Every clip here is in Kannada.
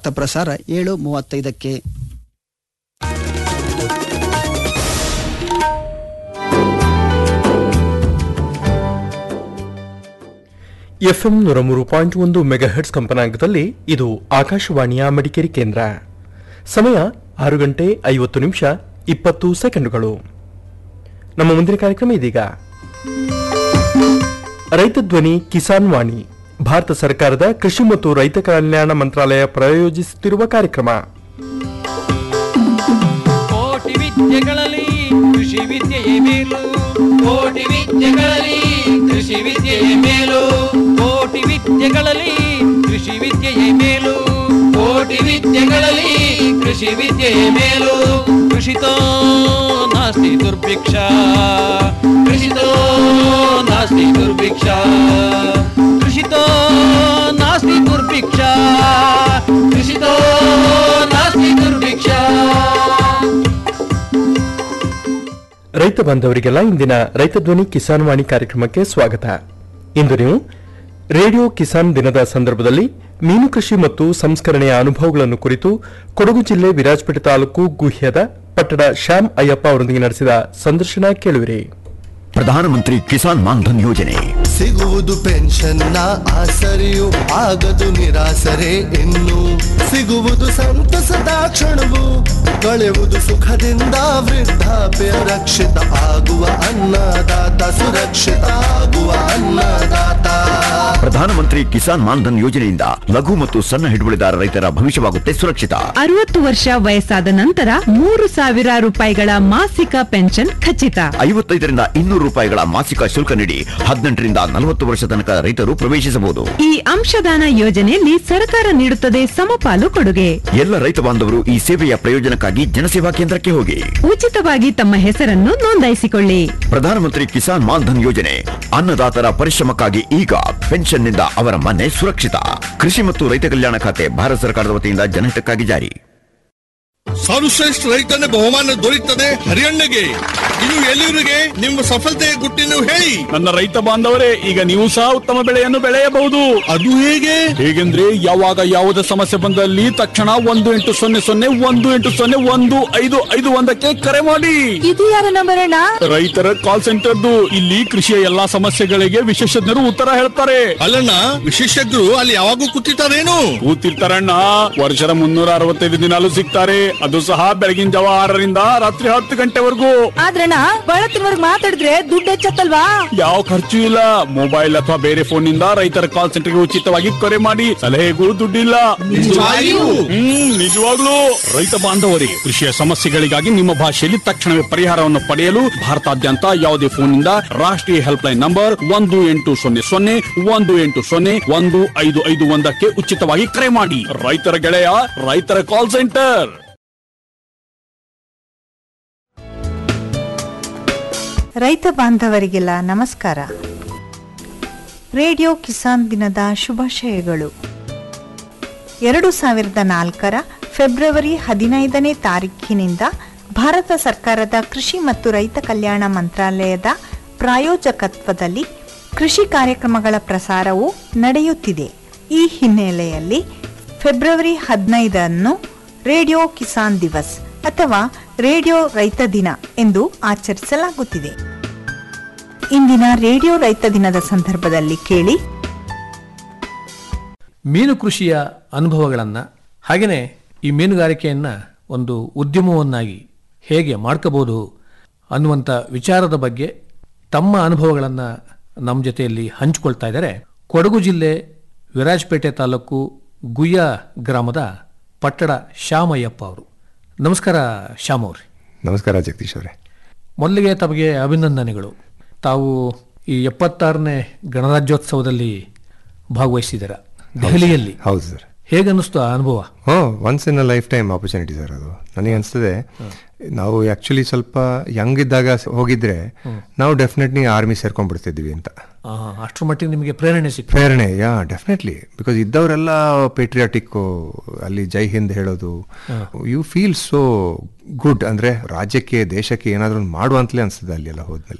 ವಾರ್ತಾ ಪ್ರಸಾರ ಏಳು ಮೂವತ್ತೈದಕ್ಕೆ ಎಫ್ಎಂ ನೂರ ಮೂರು ಪಾಯಿಂಟ್ ಒಂದು ಮೆಗಾಹೆಟ್ಸ್ ಕಂಪನಾಂಕದಲ್ಲಿ ಇದು ಆಕಾಶವಾಣಿಯ ಮಡಿಕೇರಿ ಕೇಂದ್ರ ಸಮಯ ಆರು ಗಂಟೆ ಐವತ್ತು ನಿಮಿಷ ಇಪ್ಪತ್ತು ಸೆಕೆಂಡುಗಳು ನಮ್ಮ ಮುಂದಿನ ಕಾರ್ಯಕ್ರಮ ಇದೀಗ ರೈತ ಧ್ವನಿ ಕಿಸಾನ್ ವಾಣಿ ಭಾರತ ಸರ್ಕಾರದ ಕೃಷಿ ಮತ್ತು ರೈತ ಕಲ್ಯಾಣ ಮಂತ್ರಾಲಯ ಪ್ರಾಯೋಜಿಸುತ್ತಿರುವ ಕಾರ್ಯಕ್ರಮ ಕೋಟಿ ವಿದ್ಯೆಗಳಲ್ಲಿ ಕೃಷಿ ವಿದ್ಯೆಯೇ ಮೇಲು ಕೋಟಿ ವಿದ್ಯೆಗಳಲ್ಲಿ ಕೃಷಿ ವಿದ್ಯೆಯೇ ಮೇಲು ಕೋಟಿ ವಿದ್ಯೆಗಳಲ್ಲಿ ಕೃಷಿ ವಿದ್ಯೆಯೇ ಮೇಲು ಕೋಟಿ ವಿದ್ಯೆಗಳಲ್ಲಿ ಕೃಷಿ ವಿದ್ಯೆಯೇ ಮೇಲು ಕೃಷಿತೋ ನಾಸ್ತಿ ದುರ್ಭಿಕ್ಷ ಕೃಷಿತೋ ನಾಸ್ತಿ ದುರ್ಭಿಕ್ಷ ಕೃಷಿತೋ ನಾಸ್ತಿ ದುರ್ಭಿಕ್ಷ ಕೃಷಿತೋ ನಾಸ್ತಿ ದುರ್ಭಿಕ್ಷ ರೈತ ಬಾಂಧವರಿಗೆಲ್ಲ ಇಂದಿನ ರೈತ ಧ್ವನಿ ಕಿಸಾನ್ ವಾಣಿ ಕಾರ್ಯಕ್ರಮಕ್ಕೆ ಸ್ವಾಗತ ಇಂದು ನೀವು ರೇಡಿಯೋ ಕಿಸಾನ್ ದಿನದ ಸಂದರ್ಭದಲ್ಲಿ ಮೀನು ಕೃಷಿ ಮತ್ತು ಸಂಸ್ಕರಣೆಯ ಅನುಭವಗಳನ್ನು ಕುರಿತು ಕೊಡಗು ಜಿಲ್ಲೆ ವಿರಾಜಪೇಟೆ ತಾಲೂಕು ಗುಹ್ಯದ ಪಟ್ಟಣ ಶ್ಯಾಮ್ ಅಯ್ಯಪ್ಪ ಅವರೊಂದಿಗೆ ನಡೆಸಿದ ಸಂದರ್ಶನ ಕೇಳುವಿರಿ ಪ್ರಧಾನಮಂತ್ರಿ ಕಿಸಾನ್ ಮಾನ್ಧನ್ ಯೋಜನೆ ಸಿಗುವುದು ಪೆನ್ಷನ್ನ ಆಸರೆಯು ಆಗದು ನಿರಾಸರೆ ಇನ್ನು ಸಿಗುವುದು ಸಂತಸದ ಕ್ಷಣವು ಕಳೆಯುವುದು ಸುಖದಿಂದ ವೃದ್ಧಾಪ್ಯ ರಕ್ಷಿತ ಆಗುವ ಅನ್ನದಾತ ಸುರಕ್ಷಿತ ಆಗುವ ಅನ್ನದಾತ ಪ್ರಧಾನಮಂತ್ರಿ ಕಿಸಾನ್ ಮಾನ್ಧನ್ ಯೋಜನೆಯಿಂದ ಲಘು ಮತ್ತು ಸಣ್ಣ ಹಿಡುವಳಿದಾರ ರೈತರ ಭವಿಷ್ಯವಾಗುತ್ತೆ ಸುರಕ್ಷಿತ ಅರವತ್ತು ವರ್ಷ ವಯಸ್ಸಾದ ನಂತರ ಮೂರು ಸಾವಿರ ರೂಪಾಯಿಗಳ ಮಾಸಿಕ ಪೆನ್ಷನ್ ಖಚಿತ ಐವತ್ತೈದರಿಂದ ಇನ್ನೂರು ರೂಪಾಯಿಗಳ ಮಾಸಿಕ ಶುಲ್ಕ ನೀಡಿ ಹದಿನೆಂಟರಿಂದ ನಲವತ್ತು ವರ್ಷ ತನಕ ರೈತರು ಪ್ರವೇಶಿಸಬಹುದು ಈ ಅಂಶದಾನ ಯೋಜನೆಯಲ್ಲಿ ಸರ್ಕಾರ ನೀಡುತ್ತದೆ ಸಮಪಾಲು ಕೊಡುಗೆ ಎಲ್ಲ ರೈತ ಬಾಂಧವರು ಈ ಸೇವೆಯ ಪ್ರಯೋಜನಕ್ಕಾಗಿ ಜನಸೇವಾ ಕೇಂದ್ರಕ್ಕೆ ಹೋಗಿ ಉಚಿತವಾಗಿ ತಮ್ಮ ಹೆಸರನ್ನು ನೋಂದಾಯಿಸಿಕೊಳ್ಳಿ ಪ್ರಧಾನಮಂತ್ರಿ ಕಿಸಾನ್ ಮಾನ್ಧನ್ ಯೋಜನೆ ಅನ್ನದಾತರ ಪರಿಶ್ರಮಕ್ಕಾಗಿ ಈಗ ಪೆನ್ಷನ್ನಿಂದ ಅವರ ಮನೆ ಸುರಕ್ಷಿತ ಕೃಷಿ ಮತ್ತು ರೈತ ಕಲ್ಯಾಣ ಖಾತೆ ಭಾರತ ಸರ್ಕಾರದ ವತಿಯಿಂದ ಜನಹಿತಕ್ಕಾಗಿ ಜಾರಿ ಸರ್ವಶ್ರೇಷ್ಠ ರೈತನ ಬಹುಮಾನ ದೊರೆಯುತ್ತದೆ ಹರಿಯಣ್ಣಗೆ ಇದು ಎಲ್ಲಿವರಿಗೆ ನಿಮ್ಮ ಸಫಲತೆಯ ಗುಟ್ಟಿನ ಹೇಳಿ ನನ್ನ ರೈತ ಬಾಂಧವರೇ ಈಗ ನೀವು ಸಹ ಉತ್ತಮ ಬೆಳೆಯನ್ನು ಬೆಳೆಯಬಹುದು ಅದು ಹೇಗೆ ಹೇಗೆಂದ್ರೆ ಯಾವಾಗ ಯಾವುದೇ ಸಮಸ್ಯೆ ಬಂದಲ್ಲಿ ತಕ್ಷಣ ಒಂದು ಎಂಟು ಸೊನ್ನೆ ಸೊನ್ನೆ ಒಂದು ಎಂಟು ಸೊನ್ನೆ ಒಂದು ಐದು ಐದು ಒಂದಕ್ಕೆ ಕರೆ ಮಾಡಿ ಇದು ಯಾರ ನಂಬರ್ ಅಣ್ಣ ರೈತರ ಕಾಲ್ ಸೆಂಟರ್ದು ಇಲ್ಲಿ ಕೃಷಿಯ ಎಲ್ಲಾ ಸಮಸ್ಯೆಗಳಿಗೆ ವಿಶೇಷಜ್ಞರು ಉತ್ತರ ಹೇಳ್ತಾರೆ ಅಲ್ಲಣ್ಣ ವಿಶೇಷಜ್ಞರು ಅಲ್ಲಿ ಯಾವಾಗೂ ಕೂತಿರ್ತಾರೇನು ಕೂತಿರ್ತಾರಣ್ಣ ವರ್ಷದ ಮುನ್ನೂರ ಅರವತ್ತೈದು ದಿನಾಲು ಸಿಗ್ತಾರೆ ಅದು ಸಹ ಬೆಳಗಿನ ಜಾವ ಆರರಿಂದ ರಾತ್ರಿ ಹತ್ತು ಗಂಟೆವರೆಗೂ ಆದ್ರಣ್ಣ ಬಳತ್ತಿನವರ್ಗ್ ಮಾತಾಡಿದ್ರೆ ದುಡ್ಡು ಹೆಚ್ಚತ್ತಲ್ವಾ ಯಾವ ಖರ್ಚು ಇಲ್ಲ ಮೊಬೈಲ್ ಅಥವಾ ಬೇರೆ ಫೋನ್ ನಿಂದ ರೈತರ ಕಾಲ್ ಸೆಂಟರ್ಗೆ ಉಚಿತವಾಗಿ ಕರೆ ಮಾಡಿ ಸಲಹೆಗಳು ದುಡ್ಡಿಲ್ಲ ನಿಜವಾಗಿಯೂ? ಹ್ಮ್ ನಿಜವಾಗ್ಲೂ ರೈತ ಬಾಂಧವರಿಗೆ ಕೃಷಿಯ ಸಮಸ್ಯೆಗಳಿಗಾಗಿ ನಿಮ್ಮ ಭಾಷೆಯಲ್ಲಿ ತಕ್ಷಣವೇ ಪರಿಹಾರವನ್ನು ಪಡೆಯಲು ಭಾರತಾದ್ಯಂತ ಯಾವುದೇ ಫೋನ್ನಿಂದ ರಾಷ್ಟ್ರೀಯ ಹೆಲ್ಪ್ ಲೈನ್ ನಂಬರ್ ಒಂದು ಎಂಟು ಸೊನ್ನೆ ಸೊನ್ನೆ ಒಂದು ಎಂಟು ಸೊನ್ನೆ ಒಂದು ಐದು ಐದು ಒಂದಕ್ಕೆ ಉಚಿತವಾಗಿ ಕರೆ ಮಾಡಿ ರೈತರ ಗೆಳೆಯ ರೈತರ ಕಾಲ್ ಸೆಂಟರ್ ರೈತ ಬಾಂಧವರಿಗೆಲ್ಲ ನಮಸ್ಕಾರ ರೇಡಿಯೋ ಕಿಸಾನ್ ದಿನದ ಶುಭಾಶಯಗಳು ಎರಡು ಸಾವಿರದ ನಾಲ್ಕರ ಫೆಬ್ರವರಿ ಹದಿನೈದನೇ ತಾರೀಖಿನಿಂದ ಭಾರತ ಸರ್ಕಾರದ ಕೃಷಿ ಮತ್ತು ರೈತ ಕಲ್ಯಾಣ ಮಂತ್ರಾಲಯದ ಪ್ರಾಯೋಜಕತ್ವದಲ್ಲಿ ಕೃಷಿ ಕಾರ್ಯಕ್ರಮಗಳ ಪ್ರಸಾರವು ನಡೆಯುತ್ತಿದೆ ಈ ಹಿನ್ನೆಲೆಯಲ್ಲಿ ಫೆಬ್ರವರಿ ಹದಿನೈದನ್ನು ರೇಡಿಯೋ ಕಿಸಾನ್ ದಿವಸ್ ಅಥವಾ ರೇಡಿಯೋ ರೈತ ದಿನ ಎಂದು ಆಚರಿಸಲಾಗುತ್ತಿದೆ ಇಂದಿನ ರೇಡಿಯೋ ರೈತ ದಿನದ ಸಂದರ್ಭದಲ್ಲಿ ಕೇಳಿ ಮೀನು ಕೃಷಿಯ ಅನುಭವಗಳನ್ನು ಹಾಗೆಯೇ ಈ ಮೀನುಗಾರಿಕೆಯನ್ನು ಒಂದು ಉದ್ಯಮವನ್ನಾಗಿ ಹೇಗೆ ಮಾಡ್ಕೋಬೋದು ಅನ್ನುವಂಥ ವಿಚಾರದ ಬಗ್ಗೆ ತಮ್ಮ ಅನುಭವಗಳನ್ನು ನಮ್ಮ ಜೊತೆಯಲ್ಲಿ ಹಂಚಿಕೊಳ್ತಾ ಇದ್ದಾರೆ ಕೊಡಗು ಜಿಲ್ಲೆ ವಿರಾಜಪೇಟೆ ತಾಲೂಕು ಗುಯ್ಯ ಗ್ರಾಮದ ಪಟ್ಟಡ ಶ್ಯಾಮಯ್ಯಪ್ಪ ಅವರು ನಮಸ್ಕಾರ ಶ್ಯಾಮ್ ಅವ್ರಿ ನಮಸ್ಕಾರ ಜಗದೀಶ್ ಅವರೇ ಮೊದಲಿಗೆ ತಮಗೆ ಅಭಿನಂದನೆಗಳು ತಾವು ಈ ಎಪ್ಪತ್ತಾರನೇ ಗಣರಾಜ್ಯೋತ್ಸವದಲ್ಲಿ ಭಾಗವಹಿಸಿದ್ದೀರ ದೆಹಲಿಯಲ್ಲಿ ಹೌದು ಸರ್ ಹೇಗನ್ನಿಸ್ತು ಆ ಅನುಭವ ಹ್ಞೂ once in a lifetime opportunity sir ಅದು ನನಗೆ ಅನಿಸ್ತದೆ ನಾವು ಆ್ಯಕ್ಚುಲಿ ಸ್ವಲ್ಪ ಯಂಗ್ ಇದ್ದಾಗ ಸ- ಹೋಗಿದ್ರೆ ನಾವು ಡೆಫಿನೆಟ್ಲಿ ಆರ್ಮಿ ಸೇರ್ಕೊಂಡ್ಬಿಡ್ತಿದ್ವಿ ಅಂತ ಆ, ಅಷ್ಟ್ರ ಮಟ್ಟಿಗೆ ನಿಮಗೆ ಪ್ರೇರಣೆ ಸಿಕ್ತು ಪ್ರೇರಣೆ ಯಾ ಡೆಫಿನೆಟ್ಲಿ ಬಿಕಾಸ್ ಇದ್ದವರೆಲ್ಲ ಪೇಟ್ರಿಯಾಟಿಕ್ ಅಲ್ಲಿ ಜೈ ಹಿಂದ್ ಹೇಳೋದು ಯು ಫೀಲ್ ಸೋ ಗುಡ್ ಅಂದ್ರೆ ರಾಜ್ಯಕ್ಕೆ ದೇಶಕ್ಕೆ ಏನಾದ್ರೂ ಒಂದು ಮಾಡುವಂತಲೇ ಅನ್ಸ್ತದೆ ಅಲ್ಲಿ ಎಲ್ಲ ಹೋದ್ಮೇಲೆ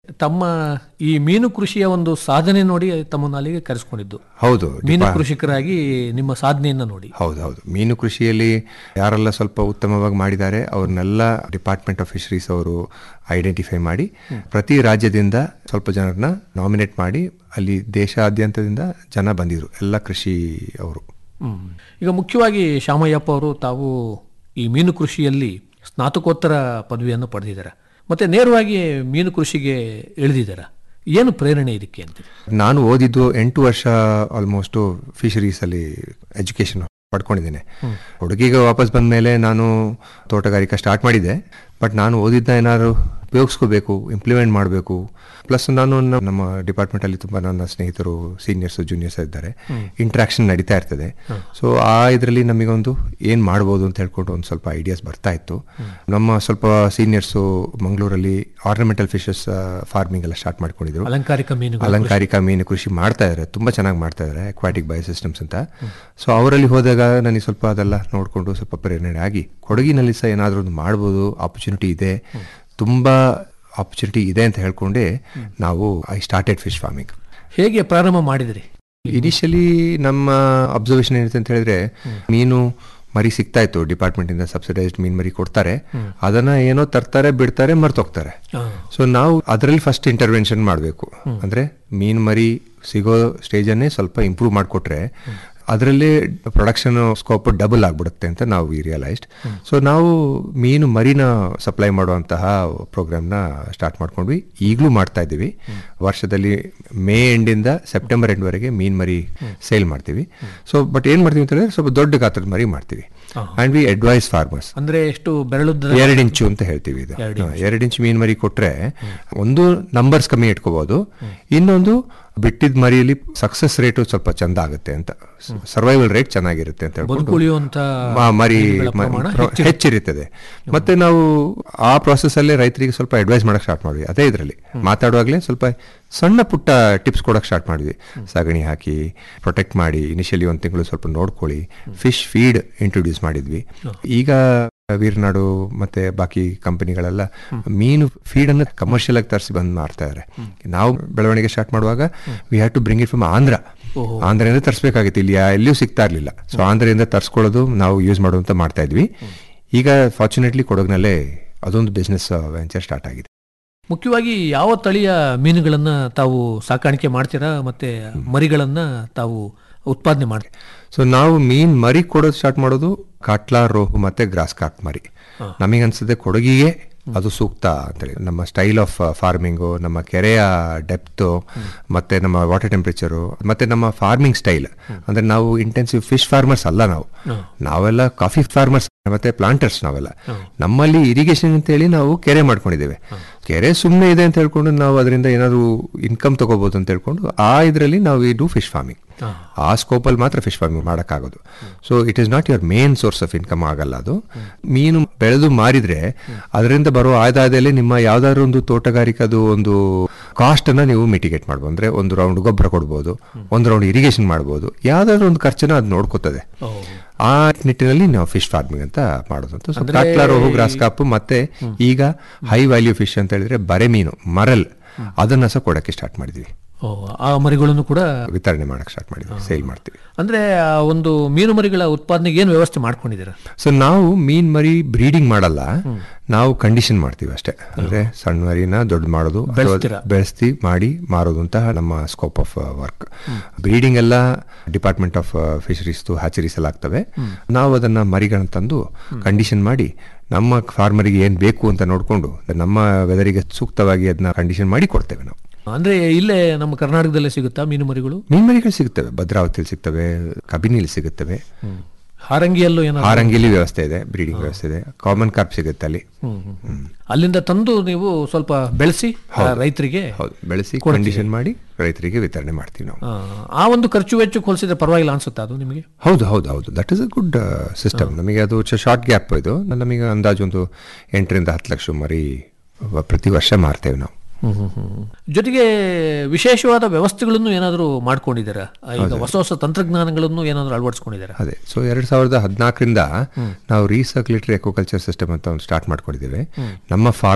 ತಮ್ಮ ಈ ಮೀನು ಕೃಷಿಯ ಒಂದು ಸಾಧನೆ ನೋಡಿ ತಮ್ಮನ್ನು ಅಲ್ಲಿಗೆ ಕರೆಸ್ಕೊಂಡಿದ್ದು ಹೌದು ಮೀನು ಡಿಪಾ- ಕೃಷಿಕರಾಗಿ ನಿಮ್ಮ ಸಾಧನೆಯನ್ನ ನೋಡಿ ಹೌದು ಹೌದು ಮೀನು ಕೃಷಿಯಲ್ಲಿ ಯಾರೆಲ್ಲ ಸ್ವಲ್ಪ ಉತ್ತಮವಾಗಿ ಮಾಡಿದ್ದಾರೆ ಅವ್ರನ್ನೆಲ್ಲ ಡಿಪಾರ್ಟ್ಮೆಂಟ್ ಆಫ್ ಫಿಶರೀಸ್ ಅವರು ಐಡೆಂಟಿಫೈ ಮಾಡಿ ಪ್ರತಿ ರಾಜ್ಯದಿಂದ ಸ್ವಲ್ಪ ಜನರನ್ನ ನಾಮಿನೇಟ್ ಮಾಡಿ ಅಲ್ಲಿ ದೇಶಾದ್ಯಂತದಿಂದ ಜನ ಬಂದಿದ್ರು ಎಲ್ಲ ಕೃಷಿ ಅವರು ಹ್ಮ್. ಈಗ ಮುಖ್ಯವಾಗಿ ಶಾಮಯ್ಯಪ್ಪ ಅವರು ತಾವು ಈ ಮೀನು ಕೃಷಿಯಲ್ಲಿ ಸ್ನಾತಕೋತ್ತರ ಪದವಿಯನ್ನು ಪಡೆದಿದ್ದಾರೆ ಮತ್ತೆ ನೇರವಾಗಿ ಮೀನು ಕೃಷಿಗೆ ಇಳಿದಿದ್ದಾರೆ ಏನು ಪ್ರೇರಣೆ ಇದಕ್ಕೆ ಅಂತ ನಾನು ಓದಿದ್ದು ಎಂಟು ವರ್ಷ ಆಲ್ಮೋಸ್ಟ್ ಫಿಶರೀಸ್ ಅಲ್ಲಿ ಎಜುಕೇಶನ್ ಪಡ್ಕೊಂಡಿದ್ದೇನೆ ಹುಡುಗಿಗೆ ವಾಪಸ್ ಬಂದ ಮೇಲೆ ನಾನು ತೋಟಗಾರಿಕೆ ಸ್ಟಾರ್ಟ್ ಮಾಡಿದ್ದೆ ಬಟ್ ನಾನು ಓದಿದ್ದ ಏನಾದ್ರು ಉಪಯೋಗಿಸ್ಕೋಬೇಕು ಇಂಪ್ಲಿಮೆಂಟ್ ಮಾಡಬೇಕು ಪ್ಲಸ್ ನಾನು ನ- ನಮ್ಮ ಡಿಪಾರ್ಟ್ಮೆಂಟ್ ಅಲ್ಲಿ ತುಂಬಾ ನನ್ನ ಸ್ನೇಹಿತರು ಸೀನಿಯರ್ಸ್ ಜೂನಿಯರ್ಸ್ ಇದ್ದಾರೆ ಇಂಟ್ರಾಕ್ಷನ್ ನಡೀತಾ ಇರ್ತದೆ ಸೊ ಆ ಇದರಲ್ಲಿ ನಮಗೊಂದು ಏನ್ ಮಾಡ್ಬೋದು ಅಂತ ಹೇಳ್ಕೊಂಡು ಒಂದು ಸ್ವಲ್ಪ ಐಡಿಯಾಸ್ ಬರ್ತಾ ಇತ್ತು ನಮ್ಮ ಸ್ವಲ್ಪ ಸೀನಿಯರ್ಸು ಮಂಗಳೂರಲ್ಲಿ ಆರ್ನಮೆಂಟಲ್ ಫಿಶಸ್ ಫಾರ್ಮಿಂಗ್ ಎಲ್ಲ ಸ್ಟಾರ್ಟ್ ಮಾಡ್ಕೊಂಡಿದ್ರು ಅಲಂಕಾರಿಕ ಮೀನುಗಳ ಅಲಂಕಾರಿಕ ಮೀನು ಕೃಷಿ ಮಾಡ್ತಾ ಇದ್ದಾರೆ ತುಂಬಾ ಚೆನ್ನಾಗಿ ಮಾಡ್ತಾ ಇದ್ದಾರೆ ಅಕ್ವಾಟಿಕ್ ಬಯೋಸಿಸ್ಟಮ್ಸ್ ಅಂತ ಸೊ ಅವರಲ್ಲಿ ಹೋದಾಗ ನನಗೆ ಸ್ವಲ್ಪ ಅದೆಲ್ಲ ನೋಡಿಕೊಂಡು ಸ್ವಲ್ಪ ಪ್ರೇರಣೆ ಆಗಿ ಕೊಡಗಿನಲ್ಲಿ ಸಹ ಏನಾದರೂ ಒಂದು ಮಾಡ್ಬೋದು ಆಪರ್ಚುನಿಟಿ ಇದೆ ತುಂಬಾ ಆಪರ್ಚುನಿಟಿ ಇದೆ ಅಂತ ಹೇಳ್ಕೊಂಡೆ ನಾವು ಐ ಸ್ಟಾರ್ಟೆಡ್ ಫಿಶ್ ಫಾರ್ಮಿಂಗ್ ಹೇಗೆ ಪ್ರಾರಂಭ ಮಾಡಿದ್ರಿ ಇನಿಷಿಯಲಿ ನಮ್ಮ ಅಬ್ಸರ್ವೇಷನ್ ಏನಿದೆ ಅಂತ ಹೇಳಿದ್ರೆ ಮೀನು ಮರಿ ಸಿಗ್ತಾ ಇತ್ತು ಡಿಪಾರ್ಟ್ಮೆಂಟ್ ಇಂದ ಸಬ್ಸಿಡೈಸ್ಡ್ ಮೀನ್ ಮರಿ ಕೊಡ್ತಾರೆ ಅದನ್ನ ಏನೋ ತರ್ತಾರೆ ಬಿಡ್ತಾರೆ ಮರ್ತೋಗ್ತಾರೆ ಸೊ ನಾವು ಅದರಲ್ಲಿ ಫಸ್ಟ್ ಇಂಟರ್ವೆನ್ಷನ್ ಮಾಡಬೇಕು ಅಂದ್ರೆ ಮೀನ್ ಮರಿ ಸಿಗೋ ಸ್ಟೇಜ್ ಅನ್ನೇ ಸ್ವಲ್ಪ ಇಂಪ್ರೂವ್ ಮಾಡಿಕೊಟ್ರೆ ಅದರಲ್ಲಿ ಪ್ರೊಡಕ್ಷನ್ ಸ್ಕೋಪ್ ಡಬಲ್ ಆಗ್ಬಿಡುತ್ತೆ ಅಂತ ನಾವು ರಿಯಲೈಸ್ಡ್ ಸೊ ನಾವು ಮೀನು ಮರಿನ ಸಪ್ಲೈ ಮಾಡುವಂತಹ ಪ್ರೋಗ್ರಾಮ್ನ ಸ್ಟಾರ್ಟ್ ಮಾಡ್ಕೊಂಡ್ವಿ ಈಗಲೂ ಮಾಡ್ತಾ ಇದ್ದೀವಿ ವರ್ಷದಲ್ಲಿ ಮೇ ಎಂಡಿಂದ ಸೆಪ್ಟೆಂಬರ್ ಎಂಡ್ವರೆಗೆ ಮೀನ್ ಮರಿ ಸೇಲ್ ಮಾಡ್ತೀವಿ ಸೊ ಬಟ್ ಏನ್ ಮಾಡ್ತೀವಿ ಅಂತ ಹೇಳಿದ್ರೆ ಸ್ವಲ್ಪ ದೊಡ್ಡ ಗಾತ್ರದ ಮರಿ ಮಾಡ್ತೀವಿ ಅಂಡ್ ವಿ ಅಡ್ವೈಸ್ ಫಾರ್ಮರ್ಸ್ ಅಂದ್ರೆ ಎಷ್ಟು ಬೆರಳುದ್ದ ಎರಡು ಇಂಚು ಅಂತ ಹೇಳ್ತೀವಿ ಇದು ಹಾ, ಎರಡು ಇಂಚು ಮೀನ್ ಮರಿ ಕೊಟ್ರೆ ಒಂದು ನಂಬರ್ಸ್ ಕಮ್ಮಿ ಇಟ್ಕೋಬಹುದು ಇನ್ನೊಂದು ಬಿಟ್ಟಿದ್ ಮರಿಯಲ್ಲಿ ಸಕ್ಸಸ್ ರೇಟು ಸ್ವಲ್ಪ ಚಂದ ಆಗುತ್ತೆ ಅಂತ ಸರ್ವೈವಲ್ ರೇಟ್ ಚೆನ್ನಾಗಿರುತ್ತೆ ಅಂತ ಹೇಳ್ಕೊಂಡು ಬದುಕುಳಿಯುವಂತ ಮಾ- ಮರಿ ಮೀನುಗಳ ಮ- ಪ್ರಮಾಣ ಪ್ರ- ಹೆಚ್ಚಿರುತ್ತೆ. ಹೆಚ್ಚಿರುತ್ತದೆ ಮತ್ತೆ ನಾವು ಆ ಪ್ರಾಸೆಸ್ ಅಲ್ಲೇ ರೈತರಿಗೆ ಸ್ವಲ್ಪ ಅಡ್ವೈಸ್ ಮಾಡಕ್ ಸ್ಟಾರ್ಟ್ ಮಾಡಿದ್ವಿ ಅದೇ ಇದರಲ್ಲಿ ಮಾತಾಡುವಾಗಲೇ ಸ್ವಲ್ಪ ಸಣ್ಣ ಪುಟ್ಟ ಟಿಪ್ಸ್ ಕೊಡಕ್ ಸ್ಟಾರ್ಟ್ ಮಾಡಿದ್ವಿ ಸಗಣಿ ಹಾಕಿ ಪ್ರೊಟೆಕ್ಟ್ ಮಾಡಿ ಇನಿಷಿಯಲಿ ಒಂದು ತಿಂಗಳು ಸ್ವಲ್ಪ ನೋಡ್ಕೊಳ್ಳಿ ಫಿಶ್ ಫೀಡ್ ಇಂಟ್ರೊಡ್ಯೂಸ್ ಮಾಡಿದ್ವಿ ಈಗ ವೀರನಾಡು ಮತ್ತೆ ಬಾಕಿ ಕಂಪನಿಗಳೆಲ್ಲ ಮೀನು ಫೀಡ್ ಅನ್ನ ಕಮರ್ಷಿಯಲ್ ಆಗಿ ತರಿಸಿ ಬಂದ್ ಮಾಡ್ತಾ ಇದಾರೆ ನಾವು ಬೆಳವಣಿಗೆ ಸ್ಟಾರ್ಟ್ ಮಾಡುವಾಗ we have to bring it from Andhra ಆಂಧ್ರದಿಂದ ತರಿಸ್ಬೇಕಾಗಿತ್ತು ಇಲ್ಲಿ ಯಾ- ಎಲ್ಲಿಯೂ ಸಿಗ್ತಾ ಇರ್ಲಿಲ್ಲ ಸೊ ಆಂಧ್ರದಿಂದ ತರಿಸ್ಕೊಳ್ಳೋದು ನಾವು ಯೂಸ್ ಮಾಡುವಂತ ಮಾಡ್ತಾ ಇದ್ವಿ ಈಗ ಫಾರ್ಚುನೇಟ್ಲಿ ಕೊಡಗಿನಲ್ಲೇ ಅದೊಂದು ಬಿಸ್ನೆಸ್ ವೆಂಚರ್ ಸ್ಟಾರ್ಟ್ ಆಗಿದೆ ಮುಖ್ಯವಾಗಿ ಯಾವ ತಳಿಯ ಮೀನುಗಳನ್ನ ತಾವು ಸಾಕಾಣಿಕೆ ಮಾಡ್ತೀರಾ ಮತ್ತೆ ಮರಿಗಳನ್ನ ತಾವು ಉತ್ಪಾದನೆ ಮಾಡ್ತೀರಾ ಸೊ ನಾವು ಮೀನ್ ಮರಿ ಕೊಡೋದು ಸ್ಟಾರ್ಟ್ ಮಾಡೋದು ಕಾಟ್ಲಾ ರೋಹು ಮತ್ತೆ ಗ್ರಾಸ್ ಕಾರ್ಪ್ ಮರಿ ನಮಗನ್ಸುತ್ತೆ ಕೊಡಗಿಗೆ ಅದು ಸೂಕ್ತ ಅಂತೇಳಿ ನಮ್ಮ ಸ್ಟೈಲ್ ಆಫ್ ಫಾರ್ಮಿಂಗು ನಮ್ಮ ಕೆರೆಯ ಡೆಪ್ತು ಮತ್ತೆ ನಮ್ಮ ವಾಟರ್ ಟೆಂಪರೇಚರು ಮತ್ತೆ ನಮ್ಮ ಫಾರ್ಮಿಂಗ್ ಸ್ಟೈಲ್ ಅಂದ್ರೆ ನಾವು ಇಂಟೆನ್ಸಿವ್ ಫಿಶ್ ಫಾರ್ಮರ್ಸ್ ಅಲ್ಲ ನಾವು ನಾವೆಲ್ಲ ಕಾಫಿ ಫಾರ್ಮರ್ಸ್ ಮತ್ತೆ ಪ್ಲಾಂಟರ್ಸ್ ನಾವೆಲ್ಲ ನಮ್ಮಲ್ಲಿ ಇರಿಗೇಷನ್ ಅಂತ ಹೇಳಿ ನಾವು ಕೆರೆ ಮಾಡ್ಕೊಂಡಿದ್ದೇವೆ ಕೆರೆ ಸುಮ್ಮನೆ ಇದೆ ಅಂತ ಹೇಳ್ಕೊಂಡು ನಾವು ಅದರಿಂದ ಏನಾದ್ರು ಇನ್ಕಮ್ ತಗೋಬಹುದು ಅಂತ ಹೇಳ್ಕೊಂಡು ಆ ಇದರಲ್ಲಿ ನಾವು ಈ ಡೂ ಫಿಶ್ ಫಾರ್ಮಿಂಗ್ ಆ ಸ್ಕೋಪಲ್ಲಿ ಮಾತ್ರ ಫಿಶ್ ಫಾರ್ಮಿಂಗ್ ಮಾಡೋಕ್ಕಾಗೋದು so it is not your main source of income ಆಗಲ್ಲ ಅದು ಮೀನು ಬೆಳೆದು ಮಾರಿದ್ರೆ ಅದರಿಂದ ಬರೋ ಆದಾಯದಲ್ಲಿ ನಿಮ್ಮ ಯಾವ್ದಾದ್ರು ಒಂದು ತೋಟಗಾರಿಕದು ಒಂದು ಕಾಸ್ಟ್ ಅನ್ನ ನೀವು ಮಿಟಿಗೇಟ್ ಮಾಡ್ಬೋದು ಅಂದ್ರೆ ಒಂದು ರೌಂಡ್ ಗೊಬ್ಬರ ಕೊಡ್ಬೋದು ಒಂದು ರೌಂಡ್ ಇರಿಗೇಷನ್ ಮಾಡ್ಬೋದು ಯಾವ್ದಾದ್ರು ಒಂದು ಖರ್ಚನ್ನ ಅದು ನೋಡ್ಕೋತದೆ ಆ ನಿಟ್ಟಿನಲ್ಲಿ ನಾವು ಫಿಶ್ ಫಾರ್ಮಿಂಗ್ ಅಂತ ಮಾಡೋದು ಸೊ ಅಂದ್ರೆ ಕಾಟ್ಲಾ ರೋಹು ಗ್ರಾಸ್ ಕಾಪು ಮತ್ತೆ ಈಗ ಹೈ ವ್ಯಾಲ್ಯೂ ಫಿಶ್ ಅಂತ ಹೇಳಿದ್ರೆ ಬರೆ ಮೀನು ಮರಲ್ ಅದನ್ನ ಸಹ ಕೊಡಕ್ಕೆ ಸ್ಟಾರ್ಟ್ ಮಾಡಿದ್ವಿ ಓ, ಆ ಮರಿಗಳನ್ನು ಕೂಡ ವಿತರಣೆ ಮಾಡಕ್ ಸ್ಟಾರ್ಟ್ ಮಾಡಿದ್ವಿ ಸೇಲ್ ಮಾಡ್ತೀವಿ ಅಂದ್ರೆ ಆ ಒಂದು ಮೀನು ಮರಿಗಳ ಉತ್ಪಾದನೆಗೆ ಏನು ವ್ಯವಸ್ಥೆ ಮಾಡ್ಕೊಂಡಿದ್ದೀರಾ ಸೊ ನಾವು ಮೀನ್ ಮರಿ ಬ್ರೀಡಿಂಗ್ ಮಾಡಲ್ಲ ನಾವು ಕಂಡೀಷನ್ ಮಾಡ್ತೀವಿ ಅಷ್ಟೇ ಅಂದ್ರೆ ಸಣ್ಣ ಮರಿನ ದೊಡ್ಡ ಮಾಡೋದು ಅಥವಾ ಬೆಳೆಸ್ತೀರಾ? ಬೆಳೆಸ್ತಿ ಮಾಡಿ ಮಾರೋದು ಅಂತ ನಮ್ಮ ಸ್ಕೋಪ್ ಆಫ್ ವರ್ಕ್ ಬ್ರೀಡಿಂಗ್ ಎಲ್ಲ ಡಿಪಾರ್ಟ್ಮೆಂಟ್ ಆಫ್ ಫಿಶರೀಸ್ ಹ್ಯಾಚರೀಸ್ ಎಲ್ಲ ಆಗ್ತವೆ ನಾವು ಅದನ್ನ ಮರಿಗಳನ್ನ ತಂದು ಕಂಡೀಷನ್ ಮಾಡಿ ನಮ್ಮ ಫಾರ್ಮರಿಗೆ ಏನ್ ಬೇಕು ಅಂತ ನೋಡ್ಕೊಂಡು ನಮ್ಮ ವೆದರಿಗೆ ಸೂಕ್ತವಾಗಿ ಅದನ್ನ ಕಂಡೀಷನ್ ಮಾಡಿ ಕೊಡ್ತೇವೆ ನಾವು ಅಂದ್ರೆ ಇಲ್ಲೇ ನಮ್ಮ ಕರ್ನಾಟಕದಲ್ಲೇ ಸಿಗುತ್ತಾ ಮೀನು ಮರಿಗಳು ಮೀನ್ ಮರಿಗಳು ಸಿಗುತ್ತವೆ ಭದ್ರಾವತಿಯಲ್ಲಿ ಸಿಗ್ತವೆ ಕಬಿನಿಲಿ ಸಿಗುತ್ತವೆ ಹಾರಂಗಿಯಲ್ಲೂ ಏನಾದ್ರು ಹಾರಂಗಿಲಿ ವ್ಯವಸ್ಥೆ ಇದೆ ಬ್ರೀಡಿಂಗ್ ವ್ಯವಸ್ಥೆ ಇದೆ ಕಾಮನ್ ಕಾರ್ಪ್ ಸಿಗುತ್ತೆ ಅಲ್ಲಿ ಹ್ಮ್, ಹ್ಮ್, ಹ್ಮ್. ಅಲ್ಲಿಂದ ತಂದು ನೀವು ಸ್ವಲ್ಪ ಬೆಳೆಸಿ ಆ, ಹೌದು. ರೈತರಿಗೆ ಹೌದು ಬೆಳೆಸಿ ಕೊಡ್ತೀರಿ. ಕಂಡೀಷನ್ ಮಾಡಿ ರೈತರಿಗೆ ವಿತರಣೆ ಮಾಡ್ತೀವಿ ನಾವು ಆ, ಆ ಒಂದು ಖರ್ಚು ವೆಚ್ಚ ಹೋಲಿಸಿದ್ರೆ ಪರವಾಗಿಲ್ಲ ಅನ್ಸುತ್ತಾ ಅದು ನಿಮಗೆ ಹೌದು ಹೌದು ಹೌದು that is a good system ನಮಗೆ ಅದು ಶಾರ್ಟ್ ಗ್ಯಾಪ್ ಇದು ನಮಗೆ ಅಂದಾಜು ಒಂದು ಎಂಟರಿಂದ ಹತ್ತು ಲಕ್ಷ ಮರಿ ಪ್ರತಿ ವರ್ಷ ಮಾರ್ತೇವೆ ನಾವು ಜೊತೆಗೆ ವಿಶೇಷವಾದ ವ್ಯವಸ್ಥೆಗಳನ್ನು ಏನಾದರೂ ಮಾಡ್ಕೊಂಡಿದ್ದೀರಾ ಆ, ಈಗ ಹೊಸ ಹೊಸ ತಂತ್ರಜ್ಞಾನಗಳನ್ನು ಏನಾದರೂ ಅಳವಡಿಸ್ಕೊಂಡಿದ್ದೀರಾ ಅದೇ ಸೊ ಎರಡ್ ಸಾವಿರದ ಹದಿನಾಲ್ಕರಿಂದ ನಾವು ರೀಸರ್ಕ್ಯುಲೇಟರಿ ಎಕೋಕಲ್ಚರ್ ಸಿಸ್ಟಮ್ ಅಂತ ಒಂದು ಸ್ಟಾರ್ಟ್ ಮಾಡ್ಕೊಂಡಿದ್ದೇವೆ ನಮ್ಮ farm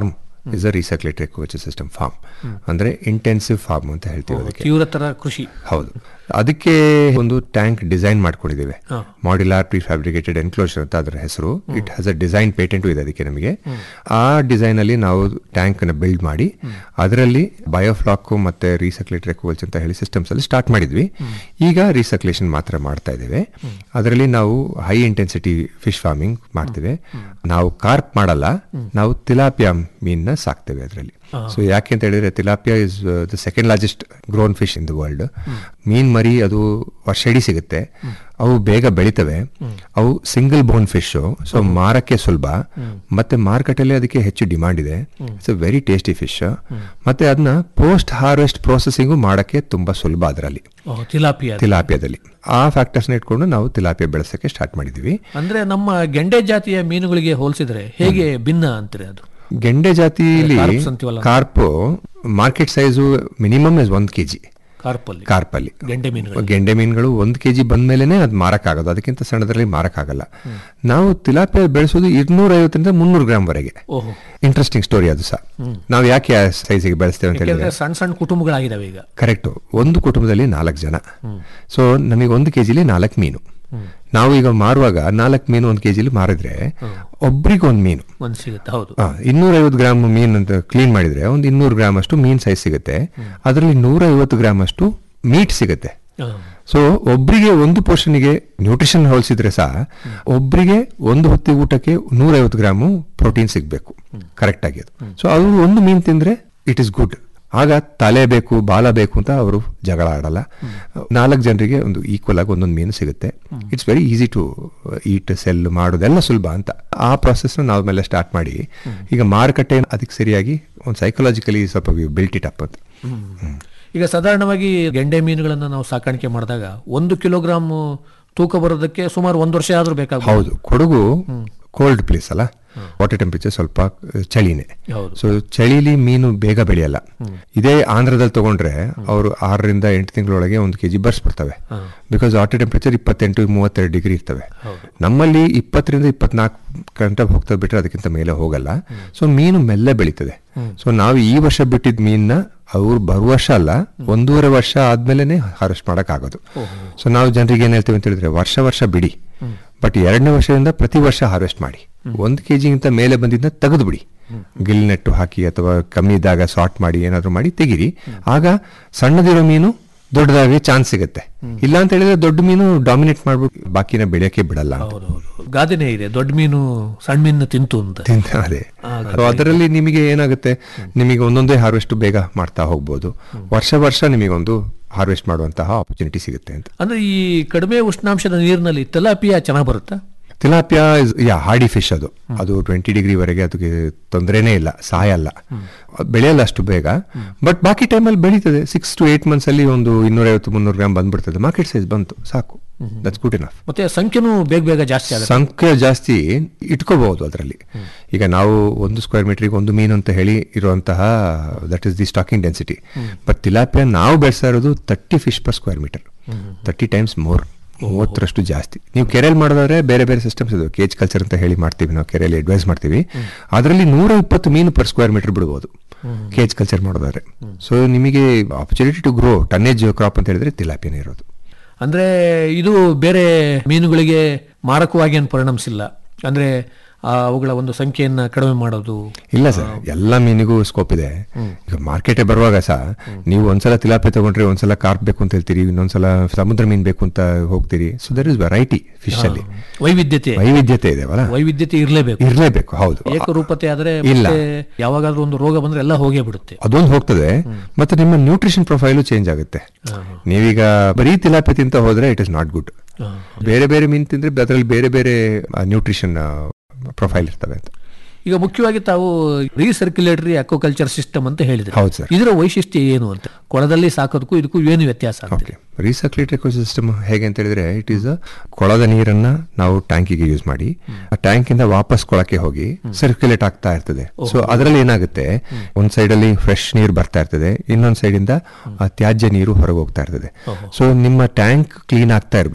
is a recirculatory aquaculture system farm ಅಂದ್ರೆ ಇಂಟೆನ್ಸಿವ್ ಫಾರ್ಮ್ ಅಂತ ಹೇಳ್ತೀವಿ ಅದಕ್ಕೆ ತೀವ್ರತರ ಕೃಷಿ ಹೌದು ಅದಕ್ಕೆ ಒಂದು ಟ್ಯಾಂಕ್ ಡಿಸೈನ್ ಮಾಡ್ಕೊಂಡಿದ್ದೇವೆ ಹಾ. ಮಾಡ್ಯುಲಾರ್ ಪ್ರೀ ಫ್ಯಾಬ್ರಿಕೇಟೆಡ್ ಎನ್ಕ್ಲೋಜರ್ ಅಂತ ಅದರ ಹೆಸರು it has a design patent ಇದೆ ಅದಕ್ಕೆ ನಮಗೆ ಆ ಡಿಸೈನ್ ಅಲ್ಲಿ ನಾವು ಟ್ಯಾಂಕ್ ಅನ್ನು ಬಿಲ್ಡ್ ಮಾಡಿ ಅದರಲ್ಲಿ ಬಯೋಫ್ಲಾಕ್ ಮತ್ತೆ ರೀಸರ್ಕ್ಯುಲೇಟರ್ ಎಕ್ವಲ್ಸ್ ಅಂತ ಹೇಳಿ ಸಿಸ್ಟಮ್ಸ್ ಅಲ್ಲಿ ಸ್ಟಾರ್ಟ್ ಮಾಡಿದ್ವಿ ಈಗ ರೀಸರ್ಕ್ಯುಲೇಷನ್ ಮಾತ್ರ ಮಾಡ್ತಾ ಇದ್ದೇವೆ ಅದರಲ್ಲಿ ನಾವು ಹೈ ಇಂಟೆನ್ಸಿಟಿ ಫಿಶ್ ಫಾರ್ಮಿಂಗ್ ಮಾಡ್ತೇವೆ ನಾವು ಕಾರ್ಪ್ ಮಾಡಲ್ಲ ನಾವು ತಿಲಾಪಿಯಾ ಮೀನ್ನ ಸಾಕ್ತೇವೆ ಅದರಲ್ಲಿ ಸೊ ಯಾಕೆ ಅಂತ ಹೇಳಿದ್ರೆ tilapia is the second largest grown fish in the world ಮೀನ್ ಮರಿ ಅದು ವರ್ಷ ಇಡೀ ಸಿಗುತ್ತೆ ಅವು ಬೇಗ ಬೆಳಿತವೆ ಅವು ಸಿಂಗಲ್ ಬೋನ್ ಫಿಶ್ ಸೊ ಮಾರಕ್ಕೆ ಸುಲಭ ಮತ್ತೆ ಮಾರ್ಕೆಟಲ್ಲಿ ಅದಕ್ಕೆ ಹೆಚ್ಚು ಡಿಮಾಂಡ್ ಇದೆ it's a very tasty fish ಮತ್ತೆ ಅದನ್ನ ಪೋಸ್ಟ್ ಹಾರ್ವೆಸ್ಟ್ ಪ್ರೊಸೆಸಿಂಗು ಮಾಡಕ್ಕೆ ತುಂಬಾ ಸುಲಭ ಅದರಲ್ಲಿ ಓಹ್, ತಿಲಾಪಿಯಾ ಅದು. ತಿಲಾಪಿಯಾದಲ್ಲಿ ಆ ಫ್ಯಾಕ್ಟರ್ಸ್ನ ಇಟ್ಕೊಂಡು ನಾವು ತಿಲಾಪಿಯಾ ಬೆಳೆಸಕ್ಕೆ ಸ್ಟಾರ್ಟ್ ಮಾಡಿದ್ವಿ ಅಂದ್ರೆ ನಮ್ಮ ಗೆಂಡೆ ಜಾತಿಯ ಮೀನುಗಳಿಗೆ ಹೋಲಿಸಿದ್ರೆ ಹೇಗೆ ಭಿನ್ನ ಅಂತೀರಿ ಅದು ಗೆಂಡೆ ಜಾತಿಲಿ ಕಾರ್ಪ್ಸ್ ಅಂತೀವಲ್ಲ. Carp market size minimum is ಒಂದ್ ಕೆಜಿ ಕಾರ್ಪಲ್ಲಿ ಕಾರ್ಪಲ್ಲಿ ಗೆಂಡೆ ಮೀನುಗಳು ಗೆಂಡೆ ಮೀನುಗಳು ಒಂದು ಕೆಜಿ ಬಂದ್ಮೇಲೆನೆ ಅದು ಮಾರಕ್ಕಾಗೋದು ಅದಕ್ಕಿಂತ ಸಣ್ಣದ್ರಲ್ಲಿ ಮಾರಕ್ಕಾಗಲ್ಲ ನಾವು ತಿಲಾಪಿಯಾ ಬೆಳೆಸೋದು ಇನ್ನೂರ ಐವತ್ತರಿಂದ ಮುನ್ನೂರು ಗ್ರಾಮ್ ವರೆಗೆ ಓಹೋ ಇಂಟ್ರೆಸ್ಟಿಂಗ್ ಸ್ಟೋರಿ ಅದು ಸಹ ನಾವು ಯಾಕೆ ಆ ಸೈಜಿಗೆ ಬೆಳೆಸ್ತೇವೆ ಅಂತ ಹೇಳಿದ್ರೆ ಯಾಕೆಂದ್ರೆ ಸಣ್ಣ ಸಣ್ಣ ಕುಟುಂಬಗಳಾಗಿದಾವೆ ಈಗ ಕರೆಕ್ಟು ಒಂದು ಕುಟುಂಬದಲ್ಲಿ ನಾಲ್ಕು ಜನ ಸೊ ನಮಗೆ ಒಂದು ಕೆಜಿಲಿ ನಾಲ್ಕು ಮೀನು ನಾವು ಈಗ ಮಾರುವಾಗ ನಾಲ್ಕು ಮೀನು ಒಂದು ಕೆಜಿಲಿ ಮಾರಿದ್ರೆ ಒಬ್ರಿಗೆ ಒಂದು ಮೀನು ಒಂದ್ ಸಿಗುತ್ತೆ ಹೌದು ಇನ್ನೂರ ಐವತ್ತು ಗ್ರಾಮ್ ಮೀನ್ ಅಂತ ಕ್ಲೀನ್ ಮಾಡಿದ್ರೆ ಒಂದು ಇನ್ನೂರು ಗ್ರಾಮ್ ಅಷ್ಟು ಮೀನ್ ಸೈಜ್ ಸಿಗುತ್ತೆ ಅದರಲ್ಲಿ ನೂರ ಐವತ್ತು ಗ್ರಾಮ್ ಅಷ್ಟು ಮೀಟ್ ಸಿಗುತ್ತೆ ಹಾ. ಸೊ ಒಬ್ರಿಗೆ ಒಂದು ಪೋರ್ಷನ್ಗೆ ನ್ಯೂಟ್ರಿಷನ್ ಹೋಲಿಸಿದ್ರೆ ಸಹ ಒಬ್ರಿಗೆ ಒಂದು ಹೊತ್ತಿಗೆ ಊಟಕ್ಕೆ ನೂರೈವತ್ತು ಗ್ರಾಮು ಪ್ರೋಟೀನ್ ಸಿಗಬೇಕು ಕರೆಕ್ಟ್ ಆಗಿ ಅದು ಸೊ ಅವರು ಒಂದು ಮೀನ್ ತಿಂದ್ರೆ ಇಟ್ ಇಸ್ ಗುಡ್ ಆಗ ತಲೆ ಬೇಕು ಬಾಲ ಬೇಕು ಅಂತ ಅವರು ಜಗಳ ಆಡಲ್ಲ ನಾಲ್ಕು ಜನರಿಗೆ ಒಂದು ಈಕ್ವಲ್ ಆಗಿ ಒಂದೊಂದು ಮೀನು ಸಿಗುತ್ತೆ it's very easy to eat sell ಮಾಡೋದೆಲ್ಲ ಸುಲಭ ಅಂತ ಆ ಪ್ರಾಸೆಸ್ನ ನಾವು ಮೇಲೆ ಸ್ಟಾರ್ಟ್ ಮಾಡಿ ಈಗ ಮಾರುಕಟ್ಟೆ ಅದಕ್ಕೆ ಸರಿಯಾಗಿ ಒಂದು ಸೈಕಲಾಜಿಕಲಿ ಸ್ವಲ್ಪ ಬಿಲ್ಟ್ ಇಟ್ ಅಪ್ ಅಂತ ಈಗ ಸಾಧಾರಣವಾಗಿ ಗೆಂಡೆ ಮೀನುಗಳನ್ನ ನಾವು ಸಾಕಾಣಿಕೆ ಮಾಡಿದಾಗ ಒಂದು ಕಿಲೋಗ್ರಾಮ್ ತೂಕ ಬರೋದಕ್ಕೆ ಸುಮಾರು ಒಂದು ವರ್ಷ ಆದ್ರೂ ಬೇಕಾಗುತ್ತೆ ಹೌದು ಕೊಡಗು ಕೋಲ್ಡ್ ಪ್ಲೇಸ್ ಅಲ್ಲ ವಾಟರ್ ಟೆಂಪರೇಚರ್ ಸ್ವಲ್ಪ ಅಹ್, ಚಳಿನೇ ಹೌದು. ಸೊ ಚಳಿಲಿ ಮೀನು ಬೇಗ ಬೆಳೆಯಲ್ಲ ಇದೇ ಆಂಧ್ರದಲ್ಲಿ ತಗೊಂಡ್ರೆ ಅವರು ಆರರಿಂದ ಎಂಟು ತಿಂಗಳೊಳಗೆ ಒಂದು ಕೆಜಿ ಬರ್ಸ್ಬಿಡ್ತವೆ ಬಿಕಾಸ್ ವಾಟರ್ ಟೆಂಪರೇಚರ್ ಇಪ್ಪತ್ತೆಂಟು ಮೂವತ್ತೆರಡು ಡಿಗ್ರಿ ಇರ್ತವೆ ನಮ್ಮಲ್ಲಿ ಇಪ್ಪತ್ತರಿಂದ ಇಪ್ಪತ್ನಾಲ್ಕು ಗಂಟೆ ಹೋಗ್ತಾ ಬಿಟ್ರೆ ಅದಕ್ಕಿಂತ ಮೇಲೆ ಹೋಗಲ್ಲ ಸೊ ಮೀನು ಮೆಲ್ಲ ಬೆಳೀತದೆ ಸೊ ನಾವು ಈ ವರ್ಷ ಬಿಟ್ಟಿದ್ ಮೀನ್ನ ಅವ್ರು ಬರುವ ವರ್ಷ ಅಲ್ಲ ಒಂದೂವರೆ ವರ್ಷ ಆದ್ಮೇಲೆ ಹಾರೆಸ್ಟ್ ಮಾಡಕ್ ಆಗೋದು ಸೊ ನಾವು ಜನರಿಗೆ ಏನ್ ಹೇಳ್ತೇವೆ ಅಂತ ಹೇಳಿದ್ರೆ ವರ್ಷ ವರ್ಷ ಬಿಡಿ ಬಟ್ ಎರಡನೇ ವರ್ಷದಿಂದ ಪ್ರತಿ ವರ್ಷ ಹಾರ್ವೆಸ್ಟ್ ಮಾಡಿ ಒಂದು ಕೆಜಿಗಿಂತ ಮೇಲೆ ಬಂದಿದ್ದನ್ನ ತೆಗೆದು ಬಿಡಿ ಗಿಲ್ ನೆಟ್ಟು ಹಾಕಿ ಅಥವಾ ಕಮ್ಮಿ ಇದ್ದಾಗ ಸಾರ್ಟ್ ಮಾಡಿ ಏನಾದ್ರು ಮಾಡಿ ತೆಗಿರಿ ಆಗ ಸಣ್ಣದಿರೋ ಮೀನು ದೊಡ್ಡದಾಗಿ ಚಾನ್ಸ್ ಸಿಗುತ್ತೆ ಇಲ್ಲ ಅಂತ ಹೇಳಿದ್ರೆ ದೊಡ್ಡ ಮೀನು ಡಾಮಿನೇಟ್ ಮಾಡ್ಬಿಟ್ಟು ಬಾಕಿನ ಬೆಳೆಯಕ್ಕೆ ಬಿಡಲ್ಲ ಅಂತ. ಗಾದೆನೇ ಇದೆ ದೊಡ್ಡ ಮೀನು ಸಣ್ಣ ಮೀನು ತಿಂತು ಅಂತ ತಿಂತ ಅದೇ So ಅದರಲ್ಲಿ ನಿಮಗೆ ಏನಾಗುತ್ತೆ ನಿಮಗೆ ಒಂದೊಂದೇ ಹಾರ್ವೆಸ್ಟ್ ಬೇಗ ಮಾಡ್ತಾ ಹೋಗ್ಬೋದು ವರ್ಷ ವರ್ಷ ನಿಮಗೊಂದು ಹಾರ್ವೆಸ್ಟ್ ಮಾಡುವಂತಹ ಆಪರ್ಚುನಿಟಿ ಸಿಗುತ್ತೆ ಅಂತ ಅಂದ್ರೆ ಈ ಕಡಿಮೆ ಉಷ್ಣಾಂಶದ ನೀರಿನಲ್ಲಿ ತೆಲಾಪಿಯಾ ಚೆನ್ನಾಗಿ ಬರುತ್ತಾ tilapia is a hardy fish ಅದು ಅದು ಟ್ವೆಂಟಿ ಡಿಗ್ರಿವರೆಗೆ ಅದಕ್ಕೆ ತೊಂದರೆನೇ ಇಲ್ಲ ಸಾಯಲ್ಲ ಬೆಳೆಯಲ್ಲ ಅಷ್ಟು ಬೇಗ ಬಟ್ ಬಾಕಿ ಟೈಮಲ್ಲಿ ಬೆಳೀತದೆ ಸಿಕ್ಸ್ ಟು ಏಟ್ ಮಂತ್ಸ್ ಅಲ್ಲಿ ಒಂದು ಇನ್ನೂರೈವತ್ತು ಮುನ್ನೂರು ಗ್ರಾಮ್ ಬಂದ್ಬಿಡ್ತದೆ ಮಾರ್ಕೆಟ್ ಸೈಜ್ ಬಂತು ಸಾಕು ದಟ್ಸ್ ಗುಡ್ ಇನಫ್ ಮತ್ತೆ ಸಂಖ್ಯೆನೂ ಬೇಗ ಬೇಗ ಜಾಸ್ತಿ ಆಗುತ್ತೆ ಸಂಖ್ಯೆ ಜಾಸ್ತಿ ಇಟ್ಕೋಬಹುದು ಅದರಲ್ಲಿ ಈಗ ನಾವು ಒಂದು ಸ್ಕ್ವೇರ್ ಮೀಟರ್ಗೆ ಒಂದು ಮೀನು ಅಂತ ಹೇಳಿ ಇರುವಂತಹ that is the stocking density but tilapia ನಾವು ಬೆಳೆಸ್ತಾ ಇರೋದು thirty fish per square metre thirty times more ಮೂವತ್ತರಷ್ಟು ಜಾಸ್ತಿ ನೀವು ಕೆರೆಯಲ್ಲಿ ಮಾಡೋದಾದ್ರೆ ಬೇರೆ ಬೇರೆ ಸಿಸ್ಟಮ್ಸ್ ಇದಾವೆ ಕೇಜ್ ಕಲ್ಚರ್ ಅಂತ ಹೇಳಿ ಮಾಡ್ತೀವಿ ನಾವು ಕೆರೆಯಲ್ಲಿ ಅಡ್ವೈಸ್ ಮಾಡ್ತೀವಿ ಅದರಲ್ಲಿ ನೂರ ಇಪ್ಪತ್ತು ಮೀನು ಪರ್ ಸ್ಕ್ವೇರ್ ಮೀಟರ್ ಬಿಡ್ಬೋದು ಕೇಜ್ ಕಲ್ಚರ್ ಮಾಡೋದಾದ್ರೆ ಸೊ ನಿಮಗೆ opportunity to grow tonnage crop ಅಂತ ಹೇಳಿದ್ರೆ ತಿಲಾಪಿಯನೇ ಇರೋದು ಅಂದ್ರೆ ಇದು ಬೇರೆ ಮೀನುಗಳಿಗೆ ಮಾರಕವಾಗಿ ಏನು ಪರಿಣಮಿಸಿಲ್ಲ ಅಂದ್ರೆ ಆ, ಅವುಗಳ ಒಂದು ಸಂಖ್ಯೆಯನ್ನ ಕಡಿಮೆ ಮಾಡೋದು ಇಲ್ಲ ಸರ್ ಎಲ್ಲ ಮೀನಿಗೂ ಸ್ಕೋಪ್ ಇದೆ ಈಗ ಮಾರ್ಕೆಟೇ ಬರುವಾಗ ಸಹ ನೀವು ಒಂದ್ಸಲ ತಿಲಾಪೆ ತಗೊಂಡ್ರೆ ಒಂದ್ಸಲ ಕಾರ್ಪ್ ಬೇಕು ಅಂತ ಹೇಳ್ತೀರಿ ಇನ್ನೊಂದ್ಸಲ ಸಮುದ್ರ ಮೀನ್ ಬೇಕು ಅಂತ ಹೋಗ್ತೀರಿ so there is variety fish ಅಲ್ಲಿ ವೈವಿಧ್ಯತೆ ವೈವಿಧ್ಯತೆ ಇದೆ ಅಲ್ಲ ವೈವಿಧ್ಯತೆ ಇರಲೇಬೇಕು ಇರ್ಲೇಬೇಕು ಹೌದು ಏಕರೂಪತೆ ಆದ್ರೆ ಇಲ್ಲ. ಮತ್ತೆ ಯಾವಾಗಾದ್ರೂ ಒಂದು ರೋಗ ಬಂದ್ರೆ ಎಲ್ಲ ಹೋಗೇ ಬಿಡುತ್ತೆ ಅದೊಂದು ಹೋಗ್ತದೆ ಮತ್ತೆ ನಿಮ್ಮ ನ್ಯೂಟ್ರಿಷನ್ ಪ್ರೊಫೈಲು ಚೇಂಜ್ ಆಗುತ್ತೆ ನೀವೀಗ ಬರೀ ತಿಲಾಪೆ ತಿಂತ ಹೋದ್ರೆ ಇಟ್ ಇಸ್ ನಾಟ್ ಗುಡ್ ಬೇರೆ ಬೇರೆ ಮೀನ್ ತಿಂದ್ರೆ ಅದರಲ್ಲಿ ಬೇರೆ ಬೇರೆ ನ್ಯೂಟ್ರಿಷನ್ ಪ್ರೊಫೈಲ್ ಇರ್ತವೆ ಅಂತ ಈಗ ಮುಖ್ಯವಾಗಿ ತಾವು ರೀಸರ್ಕ್ಯುಲೇಟರಿ ಅಕ್ವಾಕಲ್ಚರ್ ಸಿಸ್ಟಮ್ ಅಂತ ಹೇಳಿದ್ರೆ ಹೌದು ಸರ್. ಇದರ ವೈಶಿಷ್ಟ್ಯ ಏನು ಅಂತ ಕೊಳದಲ್ಲಿ ಸಾಕೋದಕ್ಕೂ ಇದಕ್ಕೂ ಏನು ವ್ಯತ್ಯಾಸ ಅಂತ ಓಕೆ ರೀಸರ್ಕ್ಯುಲೇಟ್ ಸಿಸ್ಟಮ್ ಹೇಗೆ ಅಂತ ಹೇಳಿದ್ರೆ ಇಟ್ ಈಸ್ ಕೊಳದ ನೀರನ್ನ ನಾವು ಟ್ಯಾಂಕಿಗೆ ಯೂಸ್ ಮಾಡಿ ಆ ಟ್ಯಾಂಕ್ ಇಂದ ವಾಪಸ್ ಕೊಳಕ್ಕೆ ಹೋಗಿ ಸರ್ಕ್ಯುಲೇಟ್ ಆಗ್ತಾ ಇರ್ತದೆ ಸೊ ಅದರಲ್ಲಿ ಏನಾಗುತ್ತೆ ಒಂದ್ ಸೈಡ್ ಅಲ್ಲಿ ಫ್ರೆಶ್ ನೀರು ಬರ್ತಾ ಇರ್ತದೆ ಇನ್ನೊಂದ್ ಸೈಡ್ ಇಂದ ಆ ತ್ಯಾಜ್ಯ ನೀರು ಹೊರಗೆ ಹೋಗ್ತಾ ಇರ್ತದೆ ಸೊ ನಿಮ್ಮ ಟ್ಯಾಂಕ್ ಕ್ಲೀನ್ ಆಗ್ತಾ ಇರಬೇಕು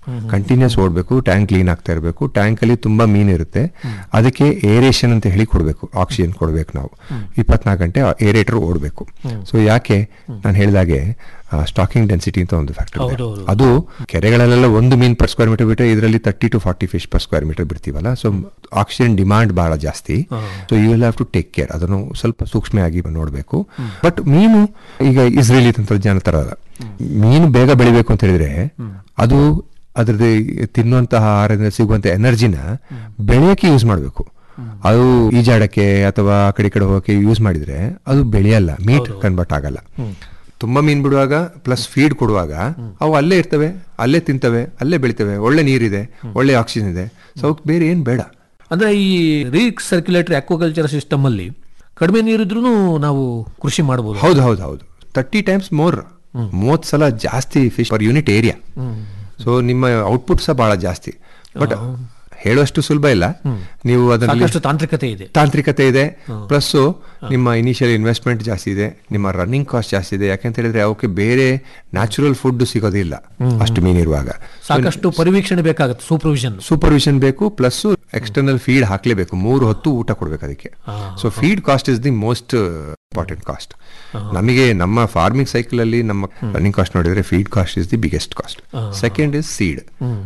ಕಂಟಿನ್ಯೂಸ್ ಓಡಬೇಕು ಟ್ಯಾಂಕ್ ಕ್ಲೀನ್ ಆಗ್ತಾ ಇರಬೇಕು ಟ್ಯಾಂಕ್ ಅಲ್ಲಿ ತುಂಬಾ ಮೀನ್ ಇರುತ್ತೆ ಅದಕ್ಕೆ ಏರೇಷನ್ ಅಂತ ಹೇಳಿ ಕೊಡಬೇಕು ಆಕ್ಸಿಜನ್ ಕೊಡಬೇಕು ನಾವು ಇಪ್ಪತ್ನಾಲ್ಕು ಗಂಟೆ ಏರೇಟರ್ ಓಡಬೇಕು ಸೊ ಯಾಕೆ ನಾನು ಹೇಳಿದಾಗೆ ಸ್ಟಾಕಿಂಗ್ ಡೆನ್ಸಿಟಿ ಅಂತ ಒಂದು ಫ್ಯಾಕ್ಟರ್ ಇದೆ ಹೌದು, ಹೌದು. ಅದು ಕೆರೆಗಳಲ್ಲೆಲ್ಲ ಒಂದು ಮೀನ್ ಪರ್ ಸ್ಕ್ವೇರ್ ಮೀಟರ್ ಬಿಟ್ಟರೆ ಇದರಲ್ಲಿ thirty to forty fish per square metre ಬಿಡ್ತೀವಲ್ಲ ಸೊ ಆಕ್ಸಿಜನ್ ಡಿಮಾಂಡ್ ಬಹಳ ಜಾಸ್ತಿ so you will have to take care ಅದನ್ನು ಸ್ವಲ್ಪ ಸೂಕ್ಷ್ಮವಾಗಿ ನೋಡಬೇಕು ಬಟ್ ಮೀನು ಈಗ ಇಸ್ರೇಲಿ ತಂತ್ರಜ್ಞಾನ ತರ ಅಲ್ಲ ಮೀನು ಬೇಗ ಬೆಳಿಬೇಕು ಅಂತ ಹೇಳಿದ್ರೆ ಅದು ಅದ್ರದ್ದು ತಿನ್ನುವಂತಹ ಆಹಾರದಿಂದ ಸಿಗುವಂತ ಎನರ್ಜಿನ ಬೆಳೆಯಕ್ಕೆ ಯೂಸ್ ಮಾಡಬೇಕು ಅದು ಈಜಾಡಕ್ಕೆ ಅಥವಾ ಆ ಕಡೆ ಈ ಕಡೆ ಹೋಗಕ್ಕೆ ಯೂಸ್ ಮಾಡಿದ್ರೆ ಅದು ಬೆಳೆಯಲ್ಲ ಮೀಟ್ ಕನ್ವರ್ಟ್ ಆಗಲ್ಲ ತುಂಬಾ ಮೀನ್ ಬಿಡುವಾಗ ಪ್ಲಸ್ ಫೀಡ್ ಕೊಡುವಾಗ ಅವು ಅಲ್ಲೇ ಇರ್ತವೆ ಅಲ್ಲೇ ತಿಂತವೆ ಅಲ್ಲೇ ಬೆಳಿತವೆ ಒಳ್ಳೆ ನೀರಿದೆ ಒಳ್ಳೆ ಆಕ್ಸಿಜನ್ ಇದೆ ಸೊ ಅವಕ್ಕೆ ಬೇರೆ ಏನ್ ಬೇಡ ಅಂದ್ರೆ ಈ ರೀಸರ್ಕ್ಯುಲೇಟರಿ ಅಕ್ವಾಕಲ್ಚರ್ ಸಿಸ್ಟಮ್ ಅಲ್ಲಿ ಕಡಿಮೆ ನೀರಿದ್ರೂ ನಾವು ಕೃಷಿ ಮಾಡಬಹುದು ಹೌದು ಹೌದು ಹೌದು ತರ್ಟಿ ಟೈಮ್ಸ್ ಮೋರ್ ಮೂವತ್ತು ಸಲ ಜಾಸ್ತಿ fish per unit area so ನಿಮ್ಮ ಔಟ್ಪುಟ್ ಸಹ ಬಹಳ ಜಾಸ್ತಿ ಬಟ್ ಹೇಳುವಷ್ಟು ಸುಲಭ ಇಲ್ಲ ನೀವು ಅದರಲ್ಲಿ ಸಾಕಷ್ಟು ತಾಂತ್ರಿಕತೆ ಇದೆ ತಾಂತ್ರಿಕತೆ ಇದೆ ಪ್ಲಸ್ ನಿಮ್ಮ ಇನಿಷಿಯಲ್ ಇನ್ವೆಸ್ಟ್ಮೆಂಟ್ ಜಾಸ್ತಿ ಇದೆ ನಿಮ್ಮ ರನ್ನಿಂಗ್ ಕಾಸ್ಟ್ ಜಾಸ್ತಿ ಇದೆ ಯಾಕಂತ ಹೇಳಿದ್ರೆ ಅವಕ್ಕೆ ಬೇರೆ ನ್ಯಾಚುರಲ್ ಫುಡ್ ಸಿಗೋದಿಲ್ಲ ಅಷ್ಟು ಮೀನಿರುವಾಗ ಸಾಕಷ್ಟು ಪರಿವೀಕ್ಷಣೆ ಬೇಕಾಗುತ್ತೆ ಸೂಪರ್ವಿಷನ್ ಸೂಪರ್ವಿಷನ್ ಬೇಕು ಪ್ಲಸ್ ಎಕ್ಸ್ಟರ್ನಲ್ ಫೀಡ್ ಹಾಕ್ಲೇಬೇಕು ಮೂರು ಹೊತ್ತು ಊಟ ಕೊಡ್ಬೇಕು ಅದಕ್ಕೆ so feed cost is the most important cost ನಮಗೆ ನಮ್ಮ ಫಾರ್ಮಿಂಗ್ ಸೈಕಲ್ ಅಲ್ಲಿ ನಮ್ಮ ರನ್ನಿಂಗ್ ಕಾಸ್ಟ್ ನೋಡಿದ್ರೆ feed cost is the biggest cost second is seed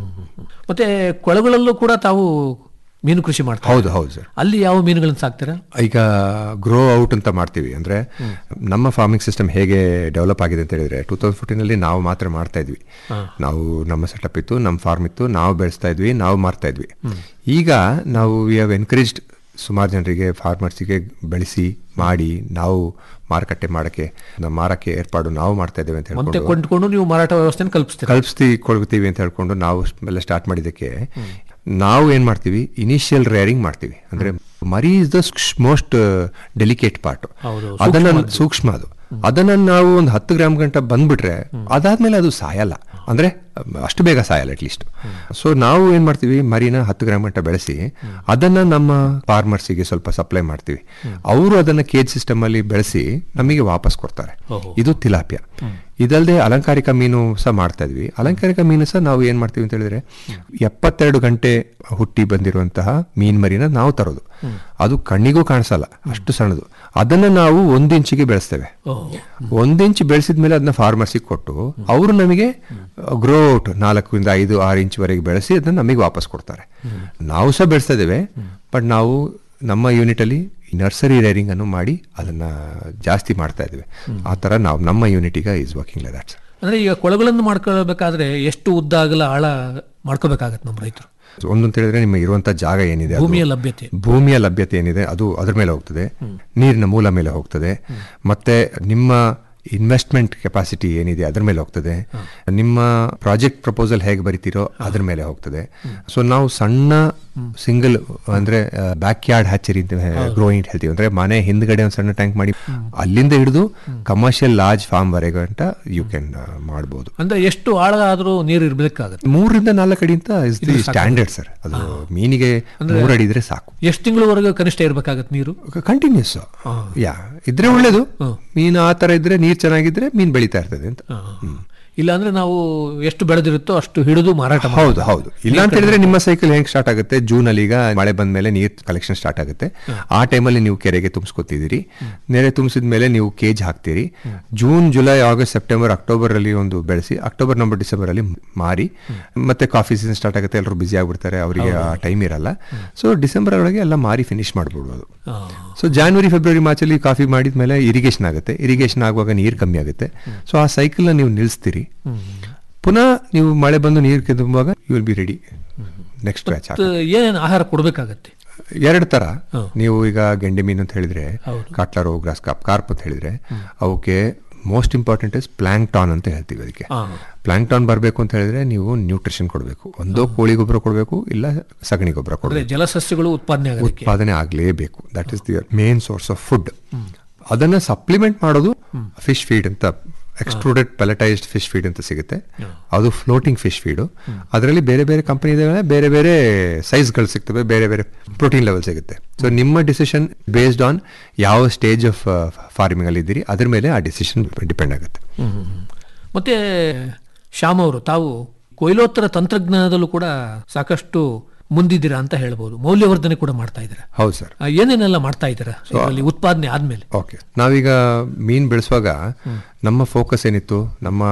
ಮತ್ತೆ ಕೊಳಗಳಲ್ಲೂ ಕೂಡ ತಾವು ಮೀನು ಕೃಷಿ ಮಾಡ್ತಾರೆ ಹೌದು ಹೌದು ಸರ್ ಅಲ್ಲಿ ಯಾವ ಮೀನುಗಳನ್ನ ಸಾಕ್ತೀರಾ ಈಗ ಗ್ರೋ ಔಟ್ ಅಂತ ಮಾಡ್ತೀವಿ ಅಂದ್ರೆ ನಮ್ಮ ಫಾರ್ಮಿಂಗ್ ಸಿಸ್ಟಮ್ ಹೇಗೆ ಡೆವಲಪ್ ಆಗಿದೆ ಅಂತ ಹೇಳಿದ್ರೆ ಟೂ ತೌಸಂಡ್ ಫೋರ್ಟೀನ್ ಅಲ್ಲಿ ನಾವು ಮಾತ್ರ ಮಾಡ್ತಾ ಇದ್ವಿ ನಾವು ನಮ್ಮ ಸೆಟಪ್ ಇತ್ತು ನಮ್ಮ ಫಾರ್ಮ್ ಇತ್ತು ನಾವು ಬೆಳೆಸ್ತಾ ಇದ್ವಿ ನಾವು ಮಾರ್ತಾ ಇದ್ವಿ ಈಗ ನಾವು ವಿ ಹ್ಯಾವ್ ಎನ್ಕರೇಜ್ಡ್ ಸುಮಾರು ಜನರಿಗೆ ಫಾರ್ಮರ್ಸಿಗೆ ಬೆಳೆಸಿ ಮಾಡಿ ನಾವು ಮಾರುಕಟ್ಟೆ ಮಾಡಕ್ಕೆ ನಮ್ಮ ಮಾರಕ್ಕೆ ಏರ್ಪಾಡು ನಾವು ಮಾಡ್ತಾ ಇದ್ದೇವೆ ಅಂತ ಮತ್ತೆ ಹೇಳ್ಕೊಂಡು ಕೊಂಡ್ಕೊಂಡು ನೀವು ಮಾರಾಟ ವ್ಯವಸ್ಥೆನ ಕಲ್ಪಿಸ್ತೀರಾ ಕಲ್ಪಿಸ್ತಿ ಕೊಡ್ತೀವಿ ಅಂತ ಹೇಳ್ಕೊಂಡು ನಾವು ಎಲ್ಲ ಸ್ಟಾರ್ಟ್ ಮಾಡಿದ್ದಕ್ಕೆ ನಾವು ಏನ್ ಮಾಡ್ತೀವಿ ಇನಿಷಿಯಲ್ ರೇರಿಂಗ್ ಮಾಡ್ತೀವಿ ಅಂದ್ರೆ ಮರಿ is the most delicate part ಹೌದು, ಅದನ್ನ ಸೂಕ್ಷ್ಮ ಅದು ಅದನ್ನ ನಾವು ಒಂದು ಹತ್ತು ಗ್ರಾಮ್ ಗಂಟ ಬಂದ್ಬಿಟ್ರೆ ಅದಾದ್ಮೇಲೆ ಅದು ಸಾಯಲ್ಲ ಅಂದ್ರೆ ಅಷ್ಟು ಬೇಗ ಸಾಯಲ್ಲ ಅಟ್ಲೀಸ್ಟ್ ಸೊ ನಾವು ಏನ್ ಮಾಡ್ತೀವಿ ಮರಿನ ಹತ್ತು ಗ್ರಾಮ್ ಗಂಟ ಬೆಳೆಸಿ ಅದನ್ನ ನಮ್ಮ ಫಾರ್ಮರ್ಸಿಗೆ ಸ್ವಲ್ಪ ಸಪ್ಲೈ ಮಾಡ್ತೀವಿ ಅವರು ಅದನ್ನ ಕೇಜ್ ಸಿಸ್ಟಮ್ ಅಲ್ಲಿ ಬೆಳೆಸಿ ನಮಗೆ ವಾಪಸ್ ಕೊಡ್ತಾರೆ ಇದು ತಿಲಾಪಿಯ ಇದಲ್ಲದೆ ಅಲಂಕಾರಿಕ ಮೀನು ಸಹ ಮಾಡ್ತಾ ಇದ್ವಿ ಅಲಂಕಾರಿಕ ಮೀನು ಸಹ ನಾವು ಏನ್ ಮಾಡ್ತೀವಿ ಅಂತ ಹೇಳಿದ್ರೆ ಎಪ್ಪತ್ತೆರಡು ಗಂಟೆ ಹುಟ್ಟಿ ಬಂದಿರುವಂತಹ ಮೀನ್ ಮರಿನ ನಾವು ತರೋದು ಅದು ಕಣ್ಣಿಗೂ ಕಾಣಿಸಲ್ಲ ಅಷ್ಟು ಸಣ್ಣದು ಅದನ್ನ ನಾವು ಒಂದ್ ಇಂಚಿಗೆ ಬೆಳೆಸ್ತೇವೆ ಒಂದ್ ಇಂಚ್ ಬೆಳೆಸಿದ ಮೇಲೆ ಅದನ್ನ ಫಾರ್ಮರ್ಸಿಗೆ ಕೊಟ್ಟು ಅವರು ನಮಗೆ ಗ್ರೋಟ್ ನಾಲ್ಕರಿಂದ ಐದು ಆರು ಇಂಚ್ ವರೆಗೆ ಬೆಳೆಸಿ ಅದನ್ನ ನಮಗೆ ವಾಪಸ್ ಕೊಡ್ತಾರೆ ನಾವು ಸಹ ಬೆಳೆಸ್ತಾ ಇದ್ದೇವೆ ಬಟ್ ನಾವು ನಮ್ಮ ಯೂನಿಟ್ ಅಲ್ಲಿ ನರ್ಸರಿ ರೇರಿಂಗ್ ಅನ್ನು ಮಾಡಿ ಅದನ್ನ ಜಾಸ್ತಿ ಮಾಡ್ತಾ ಇದ್ದೇವೆ ಆ ತರ ನಾವು ನಮ್ಮ ಯೂನಿಟ್ ಈಗ ಇಸ್ ವರ್ಕಿಂಗ್ ಲೈಕ್ ದಟ್ ಅಂದ್ರೆ ಈಗ ಕೊಳಗಳನ್ನು ಮಾಡ್ಕೊಳ್ಬೇಕಾದ್ರೆ ಎಷ್ಟು ಉದ್ದ ಅಗಲ ಆಳ ಮಾಡ್ಕೋಬೇಕಾಗತ್ತೆ ನಮ್ಮ ರೈತರು ಒಂದಂತ ಹೇಳಿದ್ರೆ ನಿಮ್ಮ ಇರುವಂತ ಜಾಗ ಏನಿದೆ ಅದು- ಭೂಮಿಯ ಲಭ್ಯತೆ. ಭೂಮಿಯ ಲಭ್ಯತೆ ಏನಿದೆ ಅದು ಅದ್ರ ಮೇಲೆ ಹೋಗ್ತದೆ ನೀರಿನ ಮೂಲ ಮೇಲೆ ಹೋಗ್ತದೆ ಮತ್ತೆ ನಿಮ್ಮ ಇನ್ವೆಸ್ಟ್ಮೆಂಟ್ ಕೆಪಾಸಿಟಿ ಏನಿದೆ ಅದ್ರ ಮೇಲೆ ಹೋಗ್ತದೆ ನಿಮ್ಮ ಪ್ರಾಜೆಕ್ಟ್ ಪ್ರಪೋಸಲ್ ಹೇಗೆ ಬರಿತೀರೋ ಅದ್ರ ಮೇಲೆ ಹೋಗ್ತದೆ ಸೊ ನಾವು ಸಣ್ಣ ಸಿಂಗಲ್ ಅಂದ್ರೆ ಬ್ಯಾಕ್ ಯಾರ್ಡ್ ಹ್ಯಾಚರಿ ಅಂತ ಗ್ರೋಯಿಂಗ್ ಹೇಳ್ತೀವಿ ಅಂದ್ರೆ ಮನೆ ಹಿಂದ್ಗಡೆ ಒಂದು ಸಣ್ಣ ಟ್ಯಾಂಕ್ ಮಾಡಿ ಅಲ್ಲಿಂದ ಹಿಡಿದು ಕಮರ್ಷಿಯಲ್ ಲಾರ್ಜ್ ಫಾರ್ಮ್ ವರೆಗೆ ಅಂತ ಯು ಕ್ಯಾನ್ ಮಾಡಬಹುದು ಅಂದ್ರೆ ಎಷ್ಟು ಆಳ ಆದ್ರೂ ನೀರು ಇರ್ಬೇಕಾಗತ್ತೆ ಮೂರರಿಂದ ನಾಲ್ಕು ಅಡಿ ಅಂತ ಇಸ್ ದಿ ಇದು ಸಾಕು. ಸ್ಟ್ಯಾಂಡರ್ಡ್ ಸರ್ ಅದು ಮೀನಿಗೆ ಅಂದ್ರೆ- ಮೂರು ಅಡಿ ಇದ್ರೆ ಸಾಕು ಎಷ್ಟು ತಿಂಗಳವರೆಗೆ ಕನಿಷ್ಠ ಇರ್ಬೇಕಾಗತ್ತೆ ನೀರು ಕಂಟಿನ್ಯೂಸ್ ಯಾ ಇದ್ರೆ ಒಳ್ಳೇದು ಮೀನು ಆ ತರ ಇದ್ರೆ ನೀರ್ ಚೆನ್ನಾಗಿದ್ರೆ ಮೀನ್ ಬೆಳೀತಾ ಇರ್ತದೆ ಅಂತ ಇಲ್ಲ ಅಂದ್ರೆ ನಾವು ಎಷ್ಟು ಬೆಳೆದಿರುತ್ತೋ ಅಷ್ಟು ಹಿಡಿದು ಮಾರಾಟ ಹೌದು ಮಾಡ್ಬೋದು. ಹೌದು ಇಲ್ಲ ಅಂತ ಹೇಳಿದ್ರೆ ನಿಮ್ಮ ಸೈಕಲ್ ಹೆಂಗ್ ಸ್ಟಾರ್ಟ್ ಆಗುತ್ತೆ ಜೂನ್ ಅಲ್ಲಿ ಈಗ ಮಳೆ ಬಂದ ಮೇಲೆ ನೀರ್ ಕಲೆಕ್ಷನ್ ಸ್ಟಾರ್ಟ್ ಆಗುತ್ತೆ ಆ ಟೈಮಲ್ಲಿ ನೀವು ಕೆರೆಗೆ ತುಂಬಿಸ್ಕೊತಿದ್ದೀರಿ ನೆರೆ ತುಂಬಿಸಿದ ಮೇಲೆ ನೀವು ಕೇಜ್ ಹಾಕ್ತೀರಿ June July August September October ಅಲ್ಲಿ ಒಂದು ಬೆಳೆಸಿ ಅಕ್ಟೋಬರ್ ನವಂಬರ್ ಡಿಸೆಂಬರ್ ಅಲ್ಲಿ ಮಾರಿ ಮತ್ತೆ ಕಾಫಿ ಸೀಸನ್ ಸ್ಟಾರ್ಟ್ ಆಗುತ್ತೆ ಎಲ್ಲರೂ ಬಿಸಿ ಆಗ್ಬಿಡ್ತಾರೆ ಅವರಿಗೆ ಆ ಟೈಮ್ ಇರಲ್ಲ ಸೊ ಡಿಸೆಂಬರ್ ಒಳಗೆ ಎಲ್ಲ ಮಾರಿ ಫಿನಿಶ್ ಮಾಡ್ಬಿಡ್ಬೋದು ಸೊ ಜಾನ್ವರಿ ಫೆಬ್ರವರಿ ಮಾರ್ಚಲ್ಲಿ ಕಾಫಿ ಮಾಡಿದ ಮೇಲೆ ಇರಿಗೇಷನ್ ಆಗುತ್ತೆ ಇರಿಗೇಷನ್ ಆಗುವಾಗ ನೀರು ಕಮ್ಮಿ ಆಗುತ್ತೆ ಸೊ ಆ ಸೈಕಲ್ನ ನೀವು ನಿಲ್ಲಿಸ್ತೀರಿ ಪುನಃ ನೀವು ಮಳೆ ಬಂದು ನೀರು ತುಂಬುವಾಗ you will be ready next batch ಮತ್ತೆ ಏನೇನು ಆಹಾರ ಕೊಡ್ಬೇಕಾಗತ್ತೆ ಎರಡು ತರ ನೀವು ಈಗ ಗೆಂಡೆ ಮೀನು ಅಂತ ಹೇಳಿದ್ರೆ ಕಾಟ್ಲಾರೋ ಗ್ರಾಸ್ ಕಾಪ್ ಕಾರ್ಪ್ ಅಂತ ಹೇಳಿದ್ರೆ ಅವಕ್ಕೆ ಮೋಸ್ಟ್ ಇಂಪಾರ್ಟೆಂಟ್ ಇಸ್ ಪ್ಲಾಂಕ್ಟಾನ್ ಅಂತ ಹೇಳ್ತೀವಿ ಅದಕ್ಕೆ ಹಾ. ಪ್ಲಾಂಕ್ಟಾನ್ ಬರಬೇಕು ಅಂತ ಹೇಳಿದ್ರೆ ನೀವು ನ್ಯೂಟ್ರಿಷನ್ ಕೊಡಬೇಕು ಒಂದೋ ಕೋಳಿ ಗೊಬ್ಬರ ಕೊಡಬೇಕು ಇಲ್ಲ ಸಗಣಿ ಗೊಬ್ಬರ ಅಂದ್ರೆ ಕೊಡಬೇಕು ಜಲಸಸ್ಯಗಳು ಉತ್ಪಾದನೆ ಆಗೋದಕ್ಕೆ ಉತ್ಪಾದನೆ ಆಗಲೇಬೇಕು that is the main source of food ಅದನ್ನ ಸಪ್ಲಿಮೆಂಟ್ ಮಾಡೋದು ಫಿಶ್ ಫೀಡ್ ಅಂತ ಎಕ್ಸ್ಟ್ರೂಡೆಡ್ ಪೆಲಟೈಸ್ಡ್ ಫಿಶ್ ಫೀಡ್ ಅಂತ ಸಿಗುತ್ತೆ ಅದು ಫ್ಲೋಟಿಂಗ್ ಫಿಶ್ ಫೀಡು ಅದರಲ್ಲಿ ಬೇರೆ ಬೇರೆ ಕಂಪನಿ ಇದಾವೆ ಬೇರೆ ಬೇರೆ ಸೈಜ್ಗಳು ಸಿಗ್ತವೆ ಬೇರೆ ಬೇರೆ ಪ್ರೋಟೀನ್ ಲೆವೆಲ್ ಸಿಗುತ್ತೆ ಸೊ ನಿಮ್ಮ ಡಿಸಿಷನ್ ಬೇಸ್ಡ್ ಆನ್ ಯಾವ ಸ್ಟೇಜ್ ಆಫ್ ಫಾರ್ಮಿಂಗ್ ಅಲ್ಲಿ ಇದ್ದೀರಿ ಅದ್ರ ಮೇಲೆ ಆ ಡಿಸಿಷನ್ ಡಿಪೆಂಡ್ ಆಗುತ್ತೆ ಹ್ಮ್, ಹ್ಮ್, ಹ್ಮ್. ಮತ್ತೆ ಶ್ಯಾಮ್ ಅವರು ತಾವು ಕೊಯ್ಲೋತ್ತರ ತಂತ್ರಜ್ಞಾನದಲ್ಲೂ ಕೂಡ ಸಾಕಷ್ಟು ಮುಂದಿದ್ದೀರಾ ಅಂತ ಹೇಳ್ಬೋದು ಮೌಲ್ಯವರ್ಧನೆ ಕೂಡ ಮಾಡ್ತಾ ಇದ್ದೀರಾ ಹೌದು ಸರ್ ಆ, ಏನೇನೆಲ್ಲ ಮಾಡ್ತಾ ಇದ್ದೀರಾ ಇದರಲ್ಲಿ ಉತ್ಪಾದನೆ ಆದ್ಮೇಲೆ ಓಕೆ ನಾವೀಗ ಮೀನ್ ಬೆಳೆಸುವಾಗ ನಮ್ಮ ಫೋಕಸ್ ಏನಿತ್ತು ನಮ್ಮ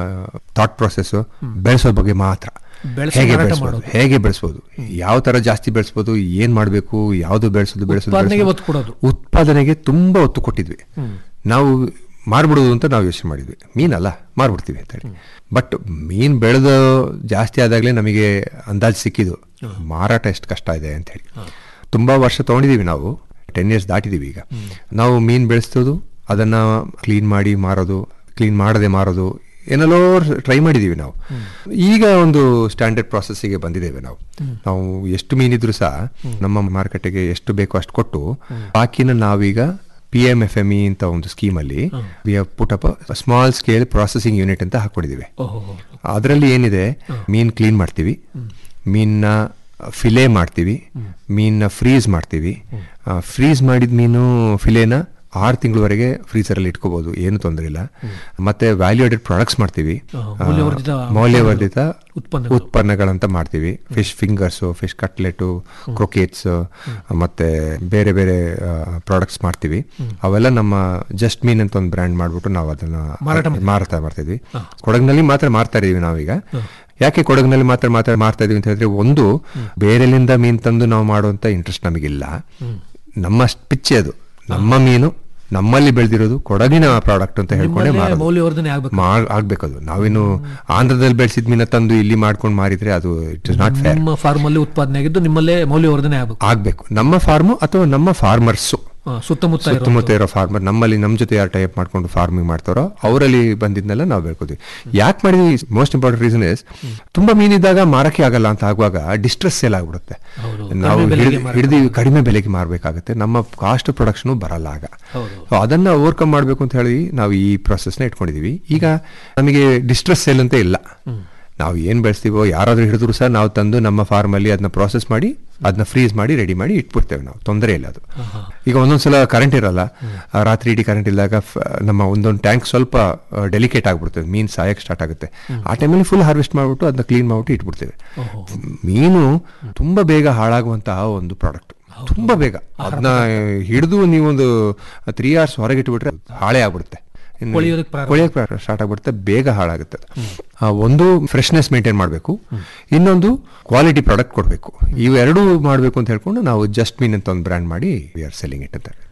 ಥಾಟ್ ಪ್ರೊಸೆಸ್ ಬೆಳೆಸೋ ಬಗ್ಗೆ ಮಾತ್ರ ಬೆಳೆಸಿ ಹೇಗೆ ಮಾರಾಟ ಬೆಳೆಸ್ಬೋದು ಮಾಡೋದು. ಹೇಗೆ ಬೆಳೆಸ್ಬೋದು ಯಾವ ತರ ಜಾಸ್ತಿ ಬೆಳೆಸ್ಬೋದು ಏನ್ ಮಾಡಬೇಕು ಯಾವುದು ಬೆಳೆಸೋದು ಬೆಳೆಸೋದು ಉತ್ಪಾದನೆಗೆ ಬೆಳೆಸೋದು. ಒತ್ತು ಕೊಡೋದು. ಉತ್ಪಾದನೆಗೆ ತುಂಬಾ ಒತ್ತು ಕೊಟ್ಟಿದ್ವಿ ನಾವು ಮಾರ್ಬಿಡೋದು ಅಂತ ನಾವು ಯೋಚನೆ ಮಾಡಿದ್ವಿ ಮೀನಲ್ಲ ಮಾರ್ಬಿಡ್ತೀವಿ ಅಂತ ಹೇಳಿ ಬಟ್ ಮೀನ್ ಬೆಳೆದು ಜಾಸ್ತಿ ಆದಾಗಲೇ ನಮಗೆ ಅಂದಾಜು ಸಿಕ್ಕಿದ್ದು ಮಾರಾಟ ಎಷ್ಟು ಕಷ್ಟ ಇದೆ ಅಂತ ಹೇಳಿ ತುಂಬಾ ವರ್ಷ ತಗೊಂಡಿದೀವಿ ನಾವು ಟೆನ್ ಇಯರ್ಸ್ ದಾಟಿದೀವಿ ಈಗ ನಾವು ಮೀನ್ ಬೆಳೆಸೋದು ಅದನ್ನ ಕ್ಲೀನ್ ಮಾಡಿ ಮಾರೋದು ಕ್ಲೀನ್ ಮಾಡದೆ ಮಾರೋದು ಏನೆಲ್ಲೋ ಟ್ರೈ ಮಾಡಿದೀವಿ ನಾವು ಈಗ ಒಂದು ಸ್ಟ್ಯಾಂಡರ್ಡ್ ಪ್ರಾಸೆಸ್ಸಿಗೆ ಬಂದಿದ್ದೇವೆ ನಾವು ನಾವು ಎಷ್ಟು ಮೀನಿದ್ರು ಸಹ ನಮ್ಮ ಮಾರುಕಟ್ಟೆಗೆ ಎಷ್ಟು ಬೇಕೋ ಅಷ್ಟು ಕೊಟ್ಟು ಬಾಕಿನ ನಾವೀಗ P M F M E ಅಂತ ಒಂದು ಸ್ಕೀಮಲ್ಲಿ we have put up small scale processing unit ಅಂತ ಹಾಕೊಂಡಿದ್ದೀವಿ ಅದರಲ್ಲಿ ಏನಿದೆ ಮೀನ್ ಕ್ಲೀನ್ ಮಾಡ್ತೀವಿ ಮೀನ್ನ ಫಿಲೆ ಮಾಡ್ತೀವಿ ಮೀನ್ನ ಫ್ರೀಸ್ ಮಾಡ್ತೀವಿ ಫ್ರೀಸ್ ಮಾಡಿದ ಮೀನು ಫಿಲೆನ ಆರು ತಿಂಗಳವರೆಗೆ ಫ್ರೀಸರಲ್ಲಿ ಇಟ್ಕೋಬಹುದು ಏನು ತೊಂದರೆ ಇಲ್ಲ ಮತ್ತೆ ವ್ಯಾಲ್ಯೂಡೆಡ್ ಪ್ರಾಡಕ್ಟ್ಸ್ ಮಾಡ್ತೀವಿ ಆ, ಮೌಲ್ಯವರ್ಧಿತ ಆ, ಮೌಲ್ಯವರ್ಧಿತ ಉತ್ಪನ್ನಗಳು. ಉತ್ಪನ್ನಗಳಂತ ಮಾಡ್ತೀವಿ fish fingers fish cutlet croquettes ಮತ್ತೆ ಬೇರೆ ಬೇರೆ ಪ್ರಾಡಕ್ಟ್ಸ್ ಮಾಡ್ತೀವಿ ಅವೆಲ್ಲ ನಮ್ಮ ಜಸ್ಟ್ ಮೀನ್ ಅಂತ ಒಂದು ಬ್ರ್ಯಾಂಡ್ ಮಾಡ್ಬಿಟ್ಟು ನಾವು ಅದನ್ನ ಮಾರಾಟ ಮಾಡ್ತೀವಿ. ಮಾರಾಟ ಮಾಡ್ತಿದ್ವಿ ಕೊಡಗಿನಲ್ಲಿ ಮಾತ್ರ ಮಾರ್ತಾ ಇದೀವಿ ನಾವೀಗ ಯಾಕೆ ಕೊಡಗಿನಲ್ಲಿ ಮಾತ್ರ ಮಾತ್ರ ಮಾರ್ತಾ ಇದೀವಿ ಅಂತ ಹೇಳಿದ್ರೆ ಒಂದು ಬೇರೆಲಿಂದ ಮೀನ್ ತಂದು ನಾವು ಮಾಡುವಂತ ಇಂಟ್ರೆಸ್ಟ್ ನಮಗಿಲ್ಲ ನಮ್ಮ ಪಿಚ್ಚೆ ಅದು ನಮ್ಮ ಮೀನು ನಮ್ಮಲ್ಲಿ ಬೆಳೆದಿರೋದು ಕೊಡಗಿನ ಪ್ರಾಡಕ್ಟ್ ಅಂತ ಹೇಳ್ಕೊಂಡೆ ನಿಮ್ಮಲ್ಲೇ ಮಾರೋದು ಮೌಲ್ಯವರ್ಧನೆ ಆಗ್ಬೇಕು ಮಾಡ್- ಆಗ್ಬೇಕದು ನಾವಿನ್ನು ಆಂಧ್ರದಲ್ಲಿ ಬೆಳೆಸಿದ ಮೀನ ತಂದು ಇಲ್ಲಿ ಮಾಡ್ಕೊಂಡು ಮಾರಿದ್ರೆ ಅದು ಇಟ್ ಇಸ್ ನಾಟ್ ಫೇರ್ ನಿಮ್ಮ ಫಾರ್ಮ್ ಅಲ್ಲಿ ಉತ್ಪಾದನೆ ಆಗಿದ್ದು ನಿಮ್ಮಲ್ಲೇ ಮೌಲ್ಯವರ್ಧನೆ ಆಗಬೇಕು ಆಗ್ಬೇಕು ನಮ್ಮ ಫಾರ್ಮು ಅಥವಾ ನಮ್ಮ ಫಾರ್ಮರ್ಸು ಆ, ಸುತ್ತಮುತ್ತ ಇರೋ ಸುತ್ತಮುತ್ತ ಇರೋ ಫಾರ್ಮರ್ ನಮ್ಮಲ್ಲಿ ನಮ್ಮ ಜೊತೆ ಯಾರು ಟೈಪ್ ಮಾಡ್ಕೊಂಡು ಫಾರ್ಮಿಂಗ್ ಮಾಡ್ತಾರೋ ಅವರಲ್ಲಿ ಬಂದಿದ್ನೆಲ್ಲ ನಾವು ಬೆಳ್ಕೋತೀವಿ ಯಾಕೆ ಮಾಡಿದ್ವಿ ಮೋಸ್ಟ್ ಇಂಪಾರ್ಟೆಂಟ್ ರೀಸನ್ ಇಸ್ ತುಂಬಾ ಮೀನಿದ್ದಾಗ ಮಾರಕ್ಕೆ ಆಗಲ್ಲ ಅಂತ ಆಗುವಾಗ ಡಿಸ್ಟ್ರೆಸ್ ಸೇಲ್ ಆಗ್ಬಿಡುತ್ತೆ ನಾವು ಕಡಿಮೆ ಬೆಲೆಗೆ ಮಾರಾಟ ಹಿಡಿದು ಕಡಿಮೆ ಬೆಲೆಗೆ ಮಾರಬೇಕಾಗುತ್ತೆ ನಮ್ಮ ಕಾಸ್ಟ್ ಪ್ರೊಡಕ್ಷನ್ ಬರಲ್ಲ ಆಗ So ಅದನ್ನ ಓವರ್ಕಮ್ ಮಾಡಬೇಕು ಅಂತ ಹೇಳಿ ನಾವು ಈ ಪ್ರೊಸೆಸ್ನ ಇಟ್ಕೊಂಡಿದೀವಿ ಈಗ ನಮಗೆ ಡಿಸ್ಟ್ರೆಸ್ ಸೇಲ್ ಅಂತ ಇಲ್ಲ ನಾವು ಏನ್ ಬೆಳೆಸ್ತೀವೋ ಯಾರಾದ್ರೂ ಹಿಡಿದ್ರು ಸಹ ನಾವು ತಂದು ನಮ್ಮ ಫಾರ್ಮ್ ಅಲ್ಲಿ ಅದನ್ನ ಪ್ರಾಸೆಸ್ ಮಾಡಿ ಅದನ್ನ ಫ್ರೀಸ್ ಮಾಡಿ ರೆಡಿ ಮಾಡಿ ಇಟ್ಬಿಡ್ತೇವೆ ನಾವು ತೊಂದರೆ ಇಲ್ಲ ಅದು ಈಗ ಒಂದೊಂದ್ಸಲ ಕರೆಂಟ್ ಇರಲ್ಲ ಆ, ರಾತ್ರಿ ಇಡೀ ಕರೆಂಟ್ ಇದ್ದಾಗ ಫ- ನಮ್ಮ ಒಂದೊಂದು ಟ್ಯಾಂಕ್ ಸ್ವಲ್ಪ ಡೆಲಿಕೇಟ್ ಆಗ್ಬಿಡ್ತದೆ ಮೀನ್ ಸಾಯಕ್ ಸ್ಟಾರ್ಟ್ ಆಗುತ್ತೆ ಆ ಟೈಮಲ್ಲಿ ಫುಲ್ ಹಾರ್ವೆಸ್ಟ್ ಮಾಡ್ಬಿಟ್ಟು ಅದನ್ನ ಕ್ಲೀನ್ ಮಾಡ್ಬಿಟ್ಟು ಇಟ್ಬಿಡ್ತೇವೆ ಮೀನು ತುಂಬಾ ಬೇಗ ಹಾಳಾಗುವಂತಹ ಒಂದು ಪ್ರಾಡಕ್ಟ್ ತುಂಬಾ ಬೇಗ ಅದನ್ನ ಹಿಡಿದು ನೀವೊಂದು ತ್ರೀ ಅವರ್ಸ್ ಹೊರಗೆ ಇಟ್ಬಿಟ್ರೆ ಹಾಳೆ ಆಗ್ಬಿಡುತ್ತೆ ಇನ್ನು ಕೊಳೆಯೋದಕ್ಕೆ ಪ್ರಾರಂಭ. ಕೊಳೆಯೋಕೆ ಸ್ಟಾರ್ಟ್ ಆಗ್ಬಿಡುತ್ತೆ ಬೇಗ ಹಾಳಾಗುತ್ತೆ ಅದು. ಆ, ಒಂದು ಫ್ರೆಶ್ನೆಸ್ ಮೇಂಟೈನ್ ಮಾಡಬೇಕು ಇನ್ನೊಂದು ಕ್ವಾಲಿಟಿ ಪ್ರಾಡಕ್ಟ್ ಕೊಡಬೇಕು ಇವೆರಡೂ ಮಾಡಬೇಕು ಅಂತ ಹೇಳ್ಕೊಂಡು ನಾವು ಜಸ್ಟ್ ಮೀನ್ ಅಂತ ಒಂದು ಬ್ರ್ಯಾಂಡ್ ಮಾಡಿ ವಿ ಆರ್ ಸೆಲ್ಲಿಂಗ್ ಇಟ್ ಅಂತ ಮಾಡ್ತೀವಿ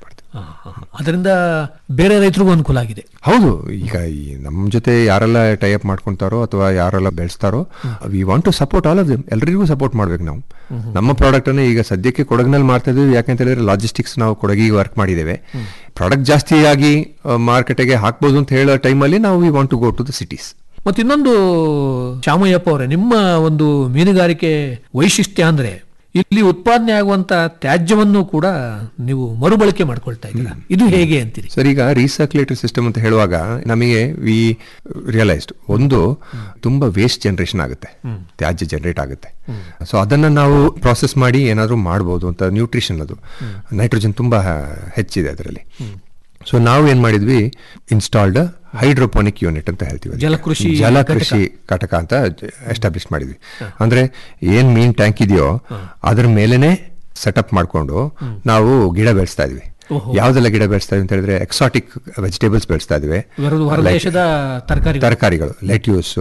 ಅದರಿಂದ ಬೇರೆ ರೈತರಿಗೂ ಅನುಕೂಲ ಆಗಿದೆ ಹೌದು ಈಗ ಈ ನಮ್ಮ ಜೊತೆ ಯಾರೆಲ್ಲ ಟೈಅಪ್ ಮಾಡ್ಕೊಂತಾರೋ ಅಥವಾ ಯಾರೆಲ್ಲ ಬೆಳೆಸ್ತಾರೋ we want to support all of them ಎಲ್ರಿಗೂ ಸಪೋರ್ಟ್ ಮಾಡ್ಬೇಕು ನಾವು ನಮ್ಮ ಪ್ರಾಡಕ್ಟ್ ಅನ್ನು ಈಗ ಸದ್ಯಕ್ಕೆ ಕೊಡಗಿನಲ್ಲಿ ಮಾಡ್ತಾ ಇದೀವಿ ಯಾಕಂತ ಹೇಳಿದ್ರೆ ಲಾಜಿಸ್ಟಿಕ್ಸ್ ನಾವು ಕೊಡಗಿಗೆ ವರ್ಕ್ ಮಾಡಿದ್ದೇವೆ ಪ್ರಾಡಕ್ಟ್ ಜಾಸ್ತಿ ಆಗಿ ಮಾರ್ಕೆಟ್ಗೆ ಹಾಕ್ಬೋದು ಅಂತ ಹೇಳೋ ಟೈಮಲ್ಲಿ ನಾವು we want to go to the cities ಮತ್ತೆ ಇನ್ನೊಂದು ಶಾಮಯ್ಯಪ್ಪ ಅವರೇ ನಿಮ್ಮ ಒಂದು ಮೀನುಗಾರಿಕೆ ವೈಶಿಷ್ಟ್ಯ ಅಂದ್ರೆ ಇಲ್ಲಿ ಉತ್ಪಾದನೆ ಆಗುವಂತ ತ್ಯಾಜ್ಯವನ್ನು ಕೂಡ ನೀವು ಮರುಬಳಕೆ ಮಾಡ್ಕೊಳ್ತಾ ಇದ್ದೀರಾ ಇದು ಹೇಗೆ ಅಂತೀರಿ ಸರ್ ಈಗ ರೀಸರ್ಕ್ಯುಲೇಟರ್ ಸಿಸ್ಟಮ್ ಅಂತ ಹೇಳುವಾಗ ನಮಗೆ ವಿ ರಿಯಲೈಸ್ಡ್ ಒಂದು ತುಂಬಾ ವೇಸ್ಟ್ ಜನರೇಷನ್ ಆಗುತ್ತೆ ತ್ಯಾಜ್ಯ ಜನರೇಟ್ ಆಗುತ್ತೆ ಸೊ ಅದನ್ನ ನಾವು ಪ್ರಾಸೆಸ್ ಮಾಡಿ ಏನಾದರೂ ಮಾಡ್ಬೋದು ಅಂತ ನ್ಯೂಟ್ರಿಷನ್ ಅದು ನೈಟ್ರೋಜನ್ ತುಂಬಾ ಹೆಚ್ಚಿದೆ ಅದರಲ್ಲಿ ಸೊ ನಾವು ಏನ್ ಮಾಡಿದ್ವಿ ಇನ್ಸ್ಟಾಲ್ಡ್ ಹೈಡ್ರೋಪೋನಿಕ್ ಯೂನಿಟ್ ಅಂತ ಹೇಳ್ತೀವಿ ಅದಕ್ಕೆ. ಜಲಕೃಷಿ ಜಲಕೃಷಿ ಘಟಕ ಅಂತ ಎಸ್ಟಾಬ್ಲಿಷ್ ಮಾಡಿದ್ವಿ ಅಂದ್ರೆ ಏನ್ ಮೀನ್ ಟ್ಯಾಂಕ್ ಇದೆಯೋ ಅದ್ರ ಮೇಲೆನೆ ಸೆಟಪ್ ಮಾಡ್ಕೊಂಡು ನಾವು ಗಿಡ ಬೆಳೆಸ್ತಾ ಇದ್ವಿ ಯಾವ್ದೆಲ್ಲ ಗಿಡ ಬೆಳೆಸ್ತಾ ಇದ್ವಿ ಅಂತ ಹೇಳಿದ್ರೆ ಎಕ್ಸಾಟಿಕ್ ವೆಜಿಟೇಬಲ್ಸ್ ಬೆಳೆಸ್ತಾ ಇದ್ವಿ ಹೊರ- ಹೊರದೇಶದ ತರಕಾರಿ ತರಕಾರಿಗಳು ಲೆಟ್ಯೂಸ್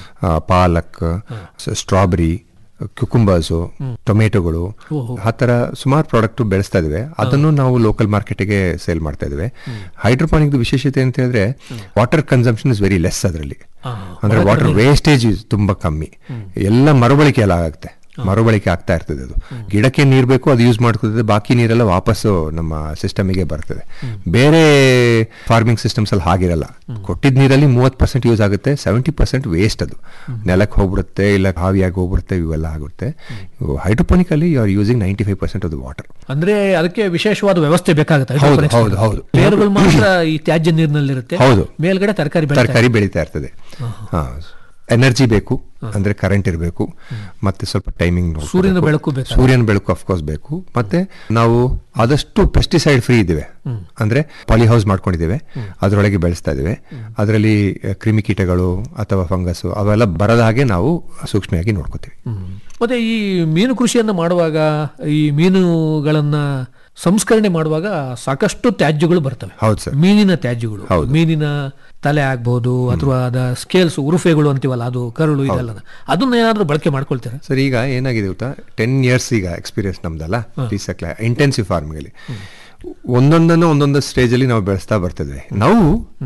ಪಾಲಕ್ ಸ್ಟ್ರಾಬೆರಿ ಕ್ಯುಕುಂಬರ್ಸು ಟೊಮೆಟೊಗಳು ಆ ಥರ ಸುಮಾರು ಪ್ರಾಡಕ್ಟ್ ಬೆಳೆಸ್ತಾ ಇದ್ವಿ ಅದನ್ನು ನಾವು ಲೋಕಲ್ ಮಾರ್ಕೆಟಿಗೆ ಸೇಲ್ ಮಾಡ್ತಾ ಇದ್ವಿ ಹೈಡ್ರೋಪಾನಿಕ್ ವಿಶೇಷತೆ ಅಂತ ಹೇಳಿದ್ರೆ water consumption is very less ಅದರಲ್ಲಿ ಅಂದ್ರೆ ವಾಟರ್ ವೇಸ್ಟೇಜ್ ತುಂಬಾ ಕಮ್ಮಿ ಎಲ್ಲ ಮರುಬಳಕೆ ಎಲ್ಲ ಆಗುತ್ತೆ ಮರುಬಳಕೆ ಆಗ್ತಾ ಇರ್ತದೆ ಅದು ಗಿಡಕ್ಕೆ ನೀರು ಬೇಕು ಅದು ಯೂಸ್ ಮಾಡ್ಕೋತದೆ ಬಾಕಿ ನೀರೆಲ್ಲ ವಾಪಸ್ಸು ನಮ್ಮ ಸಿಸ್ಟಮಿಗೆ ಬರ್ತದೆ ಬೇರೆ ಫಾರ್ಮಿಂಗ್ ಸಿಸ್ಟಮ್ಸ್ ಅಲ್ಲಿ ಹಾಗಿರಲ್ಲ ಕೊಟ್ಟಿದ್ದ ನೀರಲ್ಲಿ ಮೂವತ್ತು ಪರ್ಸೆಂಟ್ ಯೂಸ್ ಆಗುತ್ತೆ ಸೆವೆಂಟಿ ಪರ್ಸೆಂಟ್ ವೇಸ್ಟ್ ಅದು ನೆಲಕ್ಕೆ ಹೋಗ್ಬಿಡುತ್ತೆ ಇಲ್ಲ ಹಾವಿಯಾಗಿ ಹೋಗ್ಬಿಡುತ್ತೆ ಇವೆಲ್ಲ ಆಗುತ್ತೆ ಹೈಡ್ರೋಪೋನಿಕ್ ಅಲ್ಲಿ you are using ninety five percent of water ಅಂದ್ರೆ ಅದಕ್ಕೆ ವಿಶೇಷವಾದ ವ್ಯವಸ್ಥೆ ಬೇಕಾಗುತ್ತೆ ಹೌದು, hydroponics ಹೌದು, ಹೌದು. ಬೇರುಗಳು ಮಾತ್ರ ಈ ತ್ಯಾಜ್ಯ ನೀರಿನಲ್ಲಿರುತ್ತೆ ಹೌದು. ಮೇಲ್ಗಡೆ ತರಕಾರಿ ಬೆಳೀತಾ ತರಕಾರಿ ಬೆಳೀತಾ ಇರ್ತದೆ ಹಾ ಎನರ್ಜಿ ಬೇಕು ಅಂದ್ರೆ ಕರೆಂಟ್ ಇರಬೇಕು ಮತ್ತೆ ಸ್ವಲ್ಪ ಟೈಮಿಂಗ್ ಸೂರ್ಯನ ಬೆಳಕು ಬೇಕಾಗುತ್ತೆ. ಸೂರ್ಯನ ಬೆಳಕು ಅಫ್ಕೋರ್ಸ್ ಬೇಕು ಮತ್ತೆ ನಾವು ಆದಷ್ಟು ಪೆಸ್ಟಿಸೈಡ್ ಫ್ರೀ ಇದ್ದೇವೆ ಅಂದ್ರೆ ಪಾಲಿ ಹೌಸ್ ಮಾಡ್ಕೊಂಡಿದ್ದೇವೆ ಅದರೊಳಗೆ ಬೆಳೆಸ್ತಾ ಇದ್ದೇವೆ ಅದರಲ್ಲಿ ಕ್ರಿಮಿಕೀಟಗಳು ಅಥವಾ ಫಂಗಸ್ ಅವೆಲ್ಲ ಬರದ ಹಾಗೆ ನಾವು ಸೂಕ್ಷ್ಮವಾಗಿ ನೋಡ್ಕೋತೀವಿ ಮತ್ತೆ ಈ ಮೀನು ಕೃಷಿಯನ್ನು ಮಾಡುವಾಗ ಈ ಮೀನುಗಳನ್ನ ಸಂಸ್ಕರಣೆ ಮಾಡುವಾಗ ಸಾಕಷ್ಟು ತ್ಯಾಜ್ಯಗಳು ಬರ್ತವೆ ಹೌದು ಸರ್ ಮೀನಿನ ತ್ಯಾಜ್ಯಗಳು ಮೀನಿನ ತಲೆ ಆಗ್ಬಹುದು ಅಥವಾ ಅದ ಸ್ಕೇಲ್ಸ್ ಉರುಫೆಗಳು ಅಂತೀವಲ್ಲ ಅದು ಕರುಳು ಇದೆಲ್ಲ ಅದನ್ನ ಏನಾದ್ರೂ ಬಳಕೆ ಮಾಡ್ಕೊಳ್ತೀರಾ ಸರ್ ಈಗ ಏನಾಗಿದೆ ಗೊತ್ತಾ ಟೆನ್ ಇಯರ್ಸ್ ಈಗ ಎಕ್ಸ್ಪೀರಿಯನ್ಸ್ ನಮ್ದಲ್ಲ ಟೀಸಕ್ಲ ಇಂಟೆನ್ಸಿವ್ ಫಾರ್ಮಿಂಗಲ್ಲಿ ಒಂದೊಂದನ್ನು ಒಂದೊಂದು ಸ್ಟೇಜಲ್ಲಿ ನಾವು ಬೆಳೆಸ್ತಾ ಬರ್ತಿದ್ವಿ ನಾವು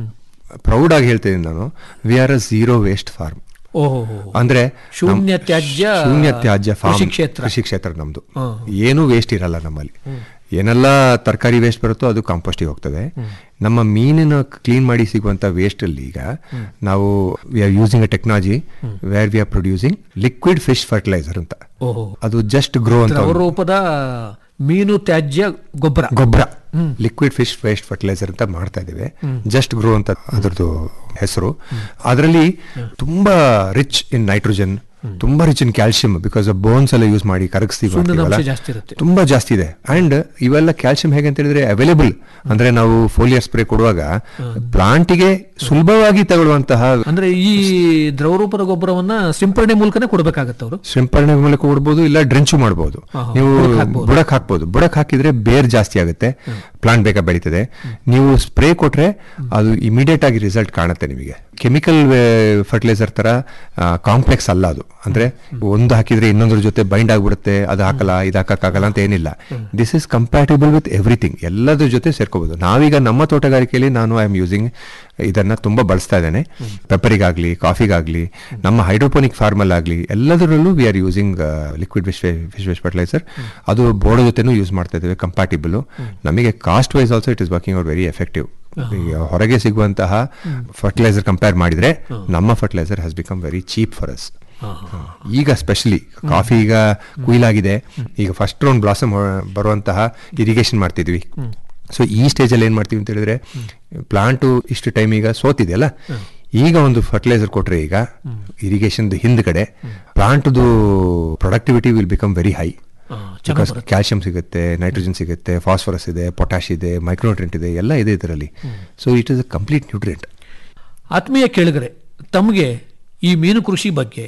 ಪ್ರೌಡ್ ಆಗಿ ಹೇಳ್ತಿದ್ದೀನಿ ನಾನು we are a zero waste farm ಓಹೋ ಅಂದ್ರೆ ಶೂನ್ಯ ನಮ್- ತ್ಯಾಜ್ಯ ಶೂನ್ಯ ತ್ಯಾಜ್ಯ ಕೃಷಿ farm, ಕ್ಷೇತ್ರ. ಕೃಷಿ ಕ್ಷೇತ್ರ ನಮ್ದು ಹಾ. ಏನೂ ವೇಸ್ಟ್ ಇರಲ್ಲ ನಮ್ಮಲ್ಲಿ ಏನೆಲ್ಲ ತರಕಾರಿ ವೇಸ್ಟ್ ಬರುತ್ತೋ ಅದು ಕಾಂಪೋಸ್ಟಿಗೆ ಹೋಗ್ತದೆ ನಮ್ಮ ಮೀನಿನ ಕ್ಲೀನ್ ಮಾಡಿ ಸಿಗುವಂತ ವೇಸ್ಟ್ ಅಲ್ಲಿ ಈಗ ನಾವು we are using a technology where we are producing liquid fish fertiliser ಅಂತ ಓಹೋ ಅದು ಜಸ್ಟ್ ಗ್ರೋ ಅಂತ ದ್ರವ ರೂಪದ ಮೀನು ತ್ಯಾಜ್ಯ ಗೊಬ್ಬರ ಗೊಬ್ಬರ ಲಿಕ್ವಿಡ್ ಫಿಶ್ ವೇಸ್ಟ್ ಫರ್ಟಿಲೈಸರ್ ಅಂತ ಮಾಡ್ತಾ ಇದ್ದೇವೆ ಜಸ್ಟ್ ಗ್ರೋ ಅಂತ ಅದ್ರದ್ದು ಹೆಸರು ಅದರಲ್ಲಿ ತುಂಬಾ ರಿಚ್ ಇನ್ ನೈಟ್ರೋಜನ್ ತುಂಬಾ rich in calcium because bones ಎಲ್ಲ ಯೂಸ್ ಮಾಡಿ ಕರಗಿಸ್ತೀವಿ ಸುಣ್ಣದ ಮಾಡ್ತೀವಲ್ಲ, ಅಂಶ ಜಾಸ್ತಿ ಇರುತ್ತೆ. ತುಂಬಾ ಜಾಸ್ತಿ ಇದೆ ಅಂಡ್ ಇವೆಲ್ಲ ಕ್ಯಾಲ್ಸಿಯಂ ಹೇಗೆ ಅಂತ ಹೇಳಿದ್ರೆ ಅವೈಲೇಬಲ್ ಅಂದ್ರೆ ನಾವು ಫೋಲಿಯರ್ ಸ್ಪ್ರೇ ಕೊಡುವಾಗ ಪ್ಲಾಂಟಿಗೆ ಸುಲಭವಾಗಿ ತಗೊಳ್ಳುವಂತಹ ಅಂದ್ರೆ ಈ ದ್ರವ ರೂಪದ ಗೊಬ್ಬರವನ್ನ ಸಿಂಪರಣೆ ಮೂಲಕನೇ ಕೊಡ್ಬೇಕಾಗತ್ತೆ ಅವರು ಸಿಂಪರಣೆ ಮೂಲಕ ಕೊಡ್ಬೋದು ಇಲ್ಲ ಡ್ರೆಂಚು ಮಾಡ್ಬೋದು ಆಹಾ, ನೀವು ಬುಡಕ್ ಹಾಕ್ಬೋದು. ಬುಡಕ್ ಹಾಕ್ಬೋದು ಬುಡಕ್ ಹಾಕಿದ್ರೆ ಬೇರ್ ಜಾಸ್ತಿ ಆಗುತ್ತೆ ಪ್ಲಾಂಟ್ ಬೇಗ ಬೆಳೀತದೆ ನೀವು ಸ್ಪ್ರೇ ಕೊಟ್ರೆ ಅದು ಇಮಿಡಿಯೇಟ್ ಆಗಿ ರಿಸಲ್ಟ್ ಕಾಣುತ್ತೆ ನಿಮಗೆ ಕೆಮಿಕಲ್ ಫರ್ಟಿಲೈಸರ್ ತರ ಕಾಂಪ್ಲೆಕ್ಸ್ ಅಲ್ಲ ಅದು ಅಂದ್ರೆ ಒಂದು ಹಾಕಿದ್ರೆ ಇನ್ನೊಂದ್ರ ಜೊತೆ ಬೈಂಡ್ ಆಗ್ಬಿಡುತ್ತೆ ಅದು ಹಾಕಲ್ಲ ಇದು ಹಾಕಕ್ಕಾಗಲ್ಲ ಅಂತ ಏನಿಲ್ಲ this is compatible with everything ಎಲ್ಲದ್ರ ಜೊತೆ ಸೇರ್ಕೋಬಹುದು ನಾವೀಗ ನಮ್ಮ ತೋಟಗಾರಿಕೆಯಲ್ಲಿ ನಾನು ಐ ಆಮ್ ಯೂಸಿಂಗ್ ಇದನ್ನ ತುಂಬಾ ಬಳಸ್ತಾ ಇದ್ದೇನೆ ಪೆಪ್ಪರಿಗಾಗ್ಲಿ ಕಾಫಿಗಾಗ್ಲಿ ನಮ್ಮ ಹೈಡ್ರೋಪೋನಿಕ್ ಫಾರ್ಮಲ್ ಆಗಲಿ ಎಲ್ಲದರಲ್ಲೂ we are using liquid fish fish waste fertiliser ಅದು ಬೋರ್ಡ್ ಜೊತೆನೂ ಯೂಸ್ ಮಾಡ್ತಾ ಇದ್ದೇವೆ ಕಂಪ್ಯಾಟಿಬಲ್ ನಮಗೆ cost wise also it is working out very effective ಈಗ ಹೊರಗೆ ಸಿಗುವಂತಹ ಫರ್ಟಿಲೈಸರ್ ಕಂಪೇರ್ ಮಾಡಿದ್ರೆ ನಮ್ಮ fertiliser has become very cheap for us ಈಗ ಸ್ಪೆಷಲಿ ಕಾಫಿ ಈಗ ಕುಯ್ಲಾಗಿದೆ ಈಗ ಫಸ್ಟ್ ರೌಂಡ್ ಬ್ಲಾಸಮ್ ಬರುವಂತಹ ಇರಿಗೇಷನ್ ಮಾಡ್ತಿದ್ವಿ ಸೊ ಈ ಸ್ಟೇಜಲ್ಲಿ ಏನ್ ಮಾಡ್ತೀವಿ ಅಂತ ಹೇಳಿದ್ರೆ ಪ್ಲಾಂಟು ಇಷ್ಟು ಟೈಮ್ ಈಗ ಸೋತಿದೆಯಲ್ಲ ಈಗ ಒಂದು ಫರ್ಟಿಲೈಸರ್ ಕೊಟ್ರೆ ಈಗ ಇರಿಗೇಷನ್ ಹಿಂದ್ಗಡೆ ಪ್ಲಾಂಟ್ದು productivity will become very high because calcium ಸಿಗುತ್ತೆ ನೈಟ್ರೋಜನ್ ಸಿಗುತ್ತೆ ಫಾಸ್ಫರಸ್ ಇದೆ ಪೊಟ್ಯಾಶ್ ಇದೆ ಮೈಕ್ರೋನ್ಯೂಟ್ರೆಂಟ್ ಇದೆ ಎಲ್ಲ ಇದೆ ಇದರಲ್ಲಿ so it is a complete nutrient ಆತ್ಮೀಯ ಕೇಳಿಗರೆ ತಮಗೆ ಈ ಮೀನು ಕೃಷಿ ಬಗ್ಗೆ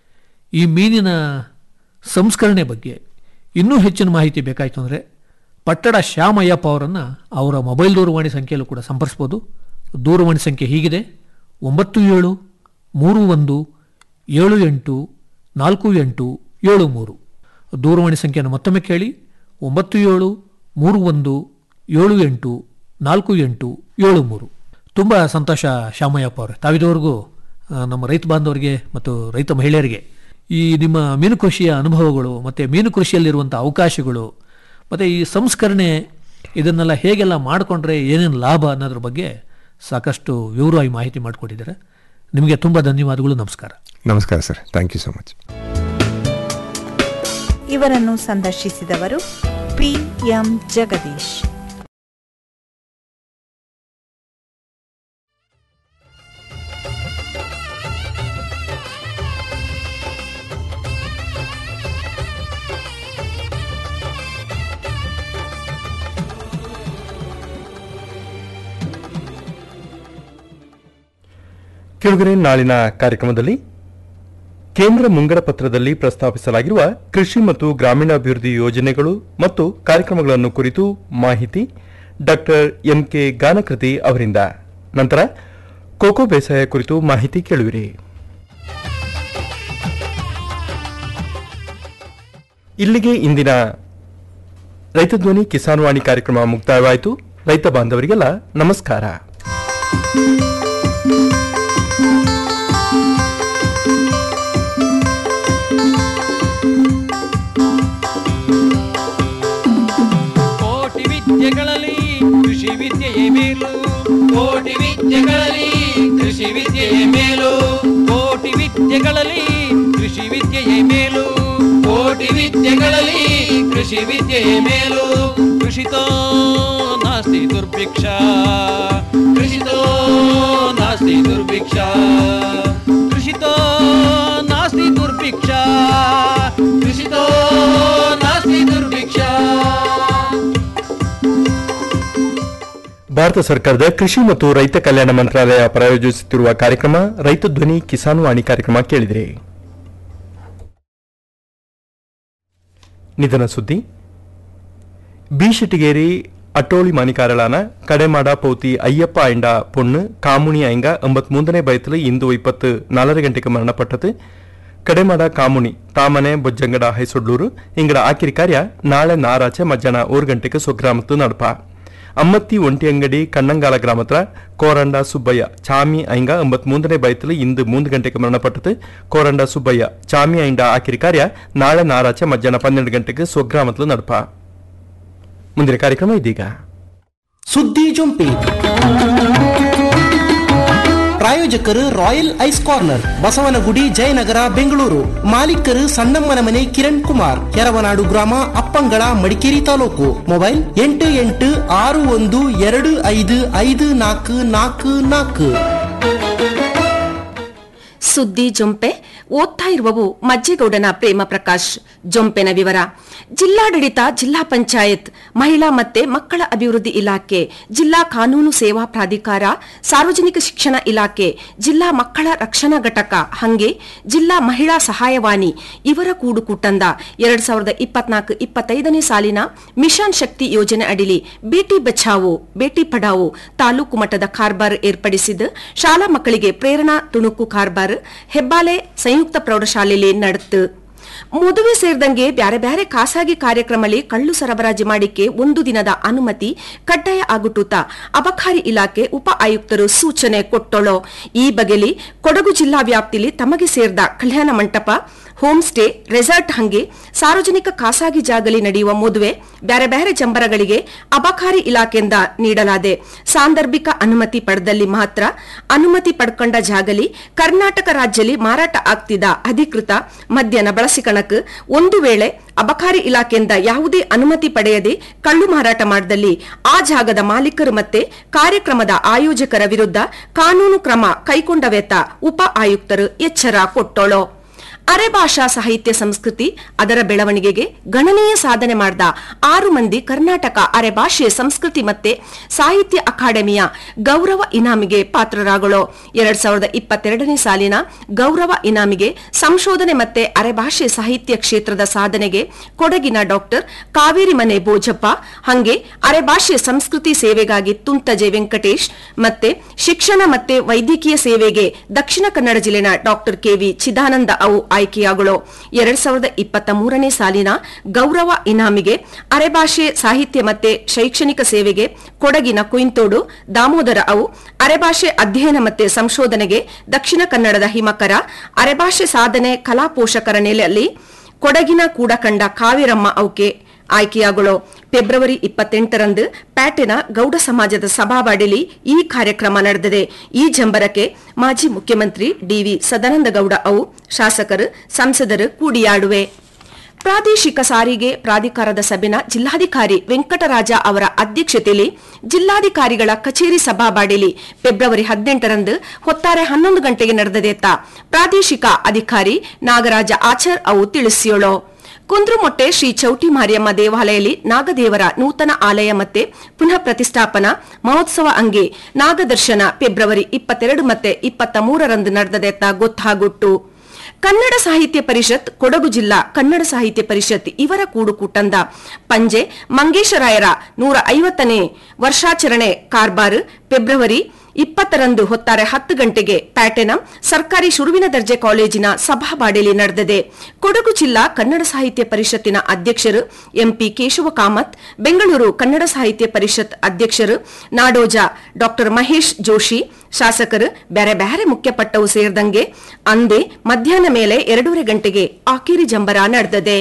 ಈ ಮೀನಿನ ಸಂಸ್ಕರಣೆ ಬಗ್ಗೆ ಇನ್ನೂ ಹೆಚ್ಚಿನ ಮಾಹಿತಿ ಬೇಕಾಯಿತು ಅಂದರೆ ಪಟ್ಟಣ ಶ್ಯಾಮಯ್ಯಪ್ಪ ಅವರನ್ನು ಅವರ ಮೊಬೈಲ್ ದೂರವಾಣಿ ಸಂಖ್ಯೆಯಲ್ಲೂ ಕೂಡ ಸಂಪರ್ಸ್ಬೋದು ದೂರವಾಣಿ ಸಂಖ್ಯೆ ಹೀಗಿದೆ ಒಂಬತ್ತು ಏಳು ಮೂರು ಒಂದು ಏಳು ಎಂಟು ನಾಲ್ಕು ಎಂಟು ಏಳು ಮೂರು ದೂರವಾಣಿ ಸಂಖ್ಯೆಯನ್ನು ಮತ್ತೊಮ್ಮೆ ಕೇಳಿ ಒಂಬತ್ತು ಏಳು ಮೂರು ಒಂದು ಏಳು ಎಂಟು ನಾಲ್ಕು ಎಂಟು ಏಳು ಮೂರು ತುಂಬ ಸಂತೋಷ ಶ್ಯಾಮಯ್ಯಪ್ಪ ಅವರೇ ತಾವಿದವರೆಗೂ ಆ, ನಮ್ಮ ರೈತ ಬಾಂಧವರಿಗೆ ಮತ್ತು ರೈತ ಮಹಿಳೆಯರಿಗೆ ಈ ನಿಮ್ಮ ಮೀನು ಕೃಷಿಯ ಅನುಭವಗಳು ಮತ್ತು ಮೀನು ಕೃಷಿಯಲ್ಲಿರುವಂಥ ಅವಕಾಶಗಳು ಮತ್ತು ಈ ಸಂಸ್ಕರಣೆ ಇದನ್ನೆಲ್ಲ ಹೇಗೆಲ್ಲ ಮಾಡಿಕೊಂಡ್ರೆ ಏನೇನು ಲಾಭ ಅನ್ನೋದ್ರ ಬಗ್ಗೆ ಸಾಕಷ್ಟು ವಿವರವಾಗಿ ಮಾಹಿತಿ ಮಾಡಿಕೊಟ್ಟಿದ್ದಾರೆ ನಿಮಗೆ ತುಂಬ ಧನ್ಯವಾದಗಳು ನಮಸ್ಕಾರ ನಮಸ್ಕಾರ sir thank you so much ಇವರನ್ನು ಸಂದರ್ಶಿಸಿದವರು ಪಿ ಎಂ ಜಗದೀಶ್ ಕೆಳಗರೆ ನಾಳಿನ ಕಾರ್ಯಕ್ರಮದಲ್ಲಿ ಕೇಂದ್ರ ಮುಂಗಡ ಪತ್ರದಲ್ಲಿ ಪ್ರಸ್ತಾಪಿಸಲಾಗಿರುವ ಕೃಷಿ ಮತ್ತು ಗ್ರಾಮೀಣಾಭಿವೃದ್ಧಿ ಯೋಜನೆಗಳು ಮತ್ತು ಕಾರ್ಯಕ್ರಮಗಳನ್ನು ಕುರಿತು ಮಾಹಿತಿ ಡಾಕ್ಟರ್ ಎಂಕೆ ಗಾನಕೃತಿ ಅವರಿಂದ ನಂತರ ಕೋಕೋ ಬೇಸಾಯ ಕುರಿತು ಮಾಹಿತಿ ಕೇಳುವಿರಿ ಇಲ್ಲಿಗೆ ಇಂದಿನ ರೈತ ಧ್ವನಿ ಕಿಸಾನ್ ವಾಣಿ ಕಾರ್ಯಕ್ರಮ ಮುಕ್ತಾಯವಾಯಿತು ರೈತ ಬಾಂಧವರಿಗೆಲ್ಲ ನಮಸ್ಕಾರ ಕೋಟಿ ವಿದ್ಯೆಗಳಲ್ಲಿ ಕೃಷಿ ವಿದ್ಯೆಯೇ ಮೇಲು ಕೋಟಿ ವಿದ್ಯೆಗಳಲ್ಲಿ ಕೃಷಿ ವಿದ್ಯೆಯೇ ಮೇಲು ಕೋಟಿ ವಿದ್ಯೆಗಳಲ್ಲಿ ಕೃಷಿ ವಿದ್ಯೆಯೇ ಮೇಲು ಕೋಟಿ ವಿದ್ಯೆಗಳಲ್ಲಿ ಕೃಷಿ ವಿದ್ಯೆಯೇ ಮೇಲು ಕೃಷಿತೋ ನಾಸ್ತಿ ದುರ್ಭಿಕ್ಷ ಕೃಷಿತೋ ನಾಸ್ತಿ ದುರ್ಭಿಕ್ಷ ಕೃಷಿತೋ ದುರ್ಭಿಕ್ಷ ಕೃಷಿತೋ ನಾಸ್ತಿ ದುರ್ಭಿಕ್ಷ ಭಾರತ ಸರ್ಕಾರದ ಕೃಷಿ ಮತ್ತು ರೈತ ಕಲ್ಯಾಣ ಮಂತ್ರಾಲಯ ಪ್ರಾಯೋಜಿಸುತ್ತಿರುವ ಕಾರ್ಯಕ್ರಮ ರೈತ ಧ್ವನಿ ಕಿಸಾನ್ ವಾಣಿ ಕಾರ್ಯಕ್ರಮ ಕೇಳಿದಿರಿ ನಿಧನ ಸುದ್ದಿ ಬಿ ಶಿಟಿಗೇರಿ ಅಟ್ಟೋಳಿ ಮಾನಿಕಾರಳಾನ ಕಡೆಮಾಡ ಪೌತಿ ಅಯ್ಯಪ್ಪ ಐಂಡ ಪೊಣ್ಣು ಕಾಮುಣಿ ಐಂಗ ಎಂಬತ್ಮೂರನೇ ಬಯತಲು ಇಂದು ಇಪ್ಪತ್ತು ನಾಲ್ಕು ಗಂಟೆಗೆ ಮರಣಪಟ್ಟದು ಕಡೆಮಾಡ ಕಾಮುಣಿ ತಾಮನೆ ಬೊಜ್ಜಂಗಡ ಹೈಸೊಡ್ಲೂರು ಇಂಗಡ ಆಕಿರಿ ಕಾರ್ಯ ನಾಳೆ ನಾರಾಚೆ ಮಧ್ಯಾಹ್ನ ಮೂರು ಗಂಟೆಗೆ ಸ್ವಗ್ರಾಮತ್ತು ನಡಪ ಅಮ್ಮತ್ತಿ ಒಂಟಿಯಂಗಡಿ ಕಣ್ಣಂಗಾಲ ಗ್ರಾಮತ್ರ ಕೋರಂಡ ಸುಬ್ಬಯ್ಯ ಚಾಮಿ ಐಂಗ ಎಂಬತ್ಮೂರನೇ ಬಯತಲು ಇಂದು ಮೂರು ಗಂಟೆಗೆ ಮರಣಪಟ್ಟದು ಕೋರಂಡ ಸುಬ್ಬಯ್ಯ ಚಾಮಿ ಐಂಡ ಆಕಿರಿ ಕಾರ್ಯ ನಾಳೆ ನಾರಾಚೆ ಮಧ್ಯಾಹ್ನ ಪನ್ನೆರಡು ಗಂಟೆಗೆ ಸ್ವಗ್ರಾಮತ್ಲು ನಡಪ ಮುಂದಿನ ಕಾರ್ಯಕ್ರಮ ಇದೀಗ ಸುದ್ದಿ ಜೊಂಪಿ ಪ್ರಾಯೋಜಕರು Royal Ice Corner Basavanagudi Jayanagar Bengaluru ಮಾಲೀಕರು ಸಣ್ಣಮ್ಮನ ಮನೆ ಕಿರಣ್ ಕುಮಾರ್ ಯರವನಾಡು ಗ್ರಾಮ ಅಪ್ಪಂಗಳ ಮಡಿಕೇರಿ ತಾಲೂಕು ಮೊಬೈಲ್ ಎಂಟು ಎಂಟು ಆರು ಒಂದು ಎರಡು ಐದು ಐದು ನಾಲ್ಕು ನಾಲ್ಕು ನಾಲ್ಕು ಸುದ್ದಿ ಜೊಂಪೆ ಓದ್ತಾ ಇರುವವು ಮಜ್ಜೇಗೌಡನ ಪ್ರೇಮ ಪ್ರಕಾಶ್ ಜೊಂಪೆನ ವಿವರ ಜಿಲ್ಲಾಡಳಿತ ಜಿಲ್ಲಾ ಪಂಚಾಯತ್ ಮಹಿಳಾ ಮತ್ತೆ ಮಕ್ಕಳ ಅಭಿವೃದ್ಧಿ ಇಲಾಖೆ ಜಿಲ್ಲಾ ಕಾನೂನು ಸೇವಾ ಪ್ರಾಧಿಕಾರ ಸಾರ್ವಜನಿಕ ಶಿಕ್ಷಣ ಇಲಾಖೆ ಜಿಲ್ಲಾ ಮಕ್ಕಳ ರಕ್ಷಣಾ ಘಟಕ ಹಂಗೆ ಜಿಲ್ಲಾ ಮಹಿಳಾ ಸಹಾಯವಾಣಿ ಇವರ ಕೂಡುಕೂಟಂದ ಎರಡ್ ಸಾವಿರದ ಇಪ್ಪತ್ನಾಲ್ಕು ಇಪ್ಪತ್ತೈದನೇ ಸಾಲಿನ ಮಿಷನ್ ಶಕ್ತಿ ಯೋಜನೆ ಅಡಿಲಿ ಬೇಟಿ ಬಚಾವೋ ಬೇಟಿ ಪಡಾವೋ ತಾಲೂಕು ಮಟ್ಟದ ಕಾರ್ಬಾರ್ ಏರ್ಪಡಿಸಿದ್ದು ಶಾಲಾ ಮಕ್ಕಳಿಗೆ ಪ್ರೇರಣಾ ತುಣುಕು ಕಾರ್ಬಾರ್ ಹೆಬ್ಬಾಲೆ ಸಂಯುಕ್ತ ಪ್ರೌಢಶಾಲೆಯಲ್ಲಿ ನಡೆತು ಮದುವೆ ಸೇರಿದಂಗೆ ಬ್ಯಾರೆ ಬ್ಯಾರೆ ಖಾಸಗಿ ಕಾರ್ಯಕ್ರಮದಲ್ಲಿ ಕಳ್ಳು ಸರಬರಾಜು ಮಾಡಿಕೆ ಒಂದು ದಿನದ ಅನುಮತಿ ಕಡ್ಡಾಯ ಆಗುಟ್ಟುತ್ತ ಅಬಕಾರಿ ಇಲಾಖೆ ಉಪ ಆಯುಕ್ತರು ಸೂಚನೆ ಕೊಟ್ಟೊಳೋ ಈ ಬಗೆಲಿ ಕೊಡಗು ಜಿಲ್ಲಾ ವ್ಯಾಪ್ತಿಲಿ ತಮಗೆ ಸೇರಿದ ಕಲ್ಯಾಣ ಮಂಟಪ ಹೋಮ್ ಸ್ಟೇ ರೆಸಾರ್ಟ್ ಹಂಗೆ ಸಾರ್ವಜನಿಕ ಖಾಸಗಿ ಜಾಗಲಿ ನಡೆಯುವ ಮದುವೆ ಬ್ಯಾರೆ ಬ್ಯಾರೆ ಜಂಬರಗಳಿಗೆ ಅಬಕಾರಿ ಇಲಾಖೆಯಿಂದ ನೀಡಲಾದೆ ಸಾಂದರ್ಭಿಕ ಅನುಮತಿ ಪಡೆದಲ್ಲಿ ಮಾತ್ರ ಅನುಮತಿ ಪಡ್ಕೊಂಡ ಜಾಗಲಿ ಕರ್ನಾಟಕ ರಾಜ್ಯದಲ್ಲಿ ಮಾರಾಟ ಆಗ್ತಿದ್ದ ಅಧಿಕೃತ ಮದ್ಯನ ಬಳಸಿಕಣಕ್ ಒಂದು ವೇಳೆ ಅಬಕಾರಿ ಇಲಾಖೆಯಿಂದ ಯಾವುದೇ ಅನುಮತಿ ಪಡೆಯದೆ ಕಳ್ಳು ಮಾರಾಟ ಮಾಡದಲ್ಲಿ ಆ ಜಾಗದ ಮಾಲೀಕರು ಮತ್ತೆ ಕಾರ್ಯಕ್ರಮದ ಆಯೋಜಕರ ವಿರುದ್ಧ ಕಾನೂನು ಕ್ರಮ ಕೈಗೊಂಡವೆತ ಉಪ ಆಯುಕ್ತರು ಎಚ್ಚರ ಕೊಟ್ಟೋಳೋ ಅರೆಭಾಷಾ ಸಾಹಿತ್ಯ ಸಂಸ್ಕೃತಿ ಅದರ ಬೆಳವಣಿಗೆಗೆ ಗಣನೀಯ ಸಾಧನೆ ಮಾಡಿದ ಆರು ಮಂದಿ ಕರ್ನಾಟಕ ಅರೆಭಾಷೆ ಸಂಸ್ಕೃತಿ ಮತ್ತೆ ಸಾಹಿತ್ಯ ಅಕಾಡೆಮಿಯ ಗೌರವ ಇನಾಮಿಗೆ ಪಾತ್ರರಾಗಳು ಎರಡ್ ಸಾವಿರದ ಇಪ್ಪತ್ತೆರಡನೇ ಸಾಲಿನ ಗೌರವ ಇನಾಮಿಗೆ ಸಂಶೋಧನೆ ಮತ್ತೆ ಅರೆಭಾಷೆ ಸಾಹಿತ್ಯ ಕ್ಷೇತ್ರದ ಸಾಧನೆಗೆ ಕೊಡಗಿನ ಡಾಕ್ಟರ್ ಕಾವೇರಿ ಮನೆ ಬೋಜಪ್ಪ ಹಂಗೆ ಅರೆಭಾಷೆ ಸಂಸ್ಕೃತಿ ಸೇವೆಗಾಗಿ ತುಂತಜೆ ವೆಂಕಟೇಶ್ ಮತ್ತೆ ಶಿಕ್ಷಣ ಮತ್ತೆ ವೈದ್ಯಕೀಯ ಸೇವೆಗೆ ದಕ್ಷಿಣ ಕನ್ನಡ ಜಿಲ್ಲೆನ ಡಾಕ್ಟರ್ ಕೆವಿ ಚಿದಾನಂದ ಅವು ಆಯ್ಕೆಯಾಗಳು ಎರಡ್ ಸಾವಿರದ ಇಪ್ಪತ್ತ ಮೂರನೇ ಸಾಲಿನ ಗೌರವ ಇನಾಮಿಗೆ ಅರೆಭಾಷೆ ಸಾಹಿತ್ಯ ಮತ್ತೆ ಶೈಕ್ಷಣಿಕ ಸೇವೆಗೆ ಕೊಡಗಿನ ಕುಯಿಂತೋಡು ದಾಮೋದರ ಅವು ಅರೆಭಾಷೆ ಅಧ್ಯಯನ ಮತ್ತೆ ಸಂಶೋಧನೆಗೆ ದಕ್ಷಿಣ ಕನ್ನಡದ ಹಿಮಕರ ಅರೆಭಾಷೆ ಸಾಧನೆ ಕಲಾ ಪೋಷಕರ ನೆಲೆಯಲ್ಲಿ ಕೊಡಗಿನ ಕೂಡಕಂಡ ಕಾವೇರಮ್ಮ ಅವಕ್ಕೆ ಆಯ್ಕೆಯಾಗಳು ಫೆಬ್ರವರಿ ಇಪ್ಪತ್ತೆಂಟರಂದು ಪ್ಯಾಟೆನ ಗೌಡ ಸಮಾಜದ ಸಭಾವಾಡಿಲಿ ಈ ಕಾರ್ಯಕ್ರಮ ನಡೆದಿದೆ ಈ ಜಂಬರಕ್ಕೆ ಮಾಜಿ ಮುಖ್ಯಮಂತ್ರಿ ಡಿವಿ ಸದಾನಂದಗೌಡ ಅವು ಶಾಸಕರು ಸಂಸದರು ಕೂಡಿಯಾಡುವೆ ಪ್ರಾದೇಶಿಕ ಸಾರಿಗೆ ಪ್ರಾಧಿಕಾರದ ಸಭೆನ ಜಿಲ್ಲಾಧಿಕಾರಿ ವೆಂಕಟರಾಜ ಅವರ ಅಧ್ಯಕ್ಷತೆಯಲ್ಲಿ ಜಿಲ್ಲಾಧಿಕಾರಿಗಳ ಕಚೇರಿ ಸಭಾಬಾಡಿಲಿ ಫೆಬ್ರವರಿ ಹದಿನೆಂಟರಂದು ಹೊತ್ತಾರೆ ಹನ್ನೊಂದು ಗಂಟೆಗೆ ನಡೆದದೆತ್ತ ಪ್ರಾದೇಶಿಕ ಅಧಿಕಾರಿ ನಾಗರಾಜ ಆಚಾರ್ ಅವು ತಿಳಿಸಿಯೋಳು ಕುಂದ್ರುಮೊಟ್ಟೆ ಶ್ರೀ ಚೌಟಿ ಮಾರಿಯಮ್ಮ ದೇವಾಲಯದಲ್ಲಿ ನಾಗದೇವರ ನೂತನ ಆಲಯ ಮತ್ತೆ ಪುನಃ ಪ್ರತಿಷ್ಠಾಪನಾ ಮಹೋತ್ಸವ ಅಂಗೆ ನಾಗದರ್ಶನ ಫೆಬ್ರವರಿ ಇಪ್ಪತ್ತೆರಡು ಮತ್ತೆ ಇಪ್ಪತ್ತ ಮೂರರಂದು ನಡೆದದೆತ್ತ ಗೊತ್ತಾಗುಟ್ಟು ಕನ್ನಡ ಸಾಹಿತ್ಯ ಪರಿಷತ್ ಕೊಡಗು ಜಿಲ್ಲಾ ಕನ್ನಡ ಸಾಹಿತ್ಯ ಪರಿಷತ್ ಇವರ ಕೂಡುಕೂಟಂದ ಪಂಜೆ ಮಂಗೇಶರಾಯರ ನೂರ ಐವತ್ತನೇ ವರ್ಷಾಚರಣೆ ಕಾರ್ಬಾರ್ ಫೆಬ್ರವರಿ ಇಪ್ಪತ್ತರಂದು ಹೊತ್ತಾರೆ ಹತ್ತು ಗಂಟೆಗೆ ಪ್ಯಾಟೆನ ಸರ್ಕಾರಿ ಶುರುವಿನ ದರ್ಜೆ ಕಾಲೇಜಿನ ಸಭಾಬಾಡಿಲಿ ನಡೆದಿದೆ ಕೊಡಗು ಜಿಲ್ಲಾ ಕನ್ನಡ ಸಾಹಿತ್ಯ ಪರಿಷತ್ತಿನ ಅಧ್ಯಕ್ಷರು ಎಂಪಿ ಕೇಶವ ಕಾಮತ್ ಬೆಂಗಳೂರು ಕನ್ನಡ ಸಾಹಿತ್ಯ ಪರಿಷತ್ ಅಧ್ಯಕ್ಷರು ನಾಡೋಜ ಡಾ ಮಹೇಶ್ ಜೋಶಿ ಶಾಸಕರು ಬ್ಯಾರೆ ಬ್ಯಾರೆ ಮುಖ್ಯಪಟ್ಟವು ಸೇರಿದಂಗೆ ಅಂದೇ ಮಧ್ಯಾಹ್ನ ಮೇಲೆ ಎರಡೂವರೆ ಗಂಟೆಗೆ ಆಕೇರಿ ಜಂಬರ ನಡೆದಿದೆ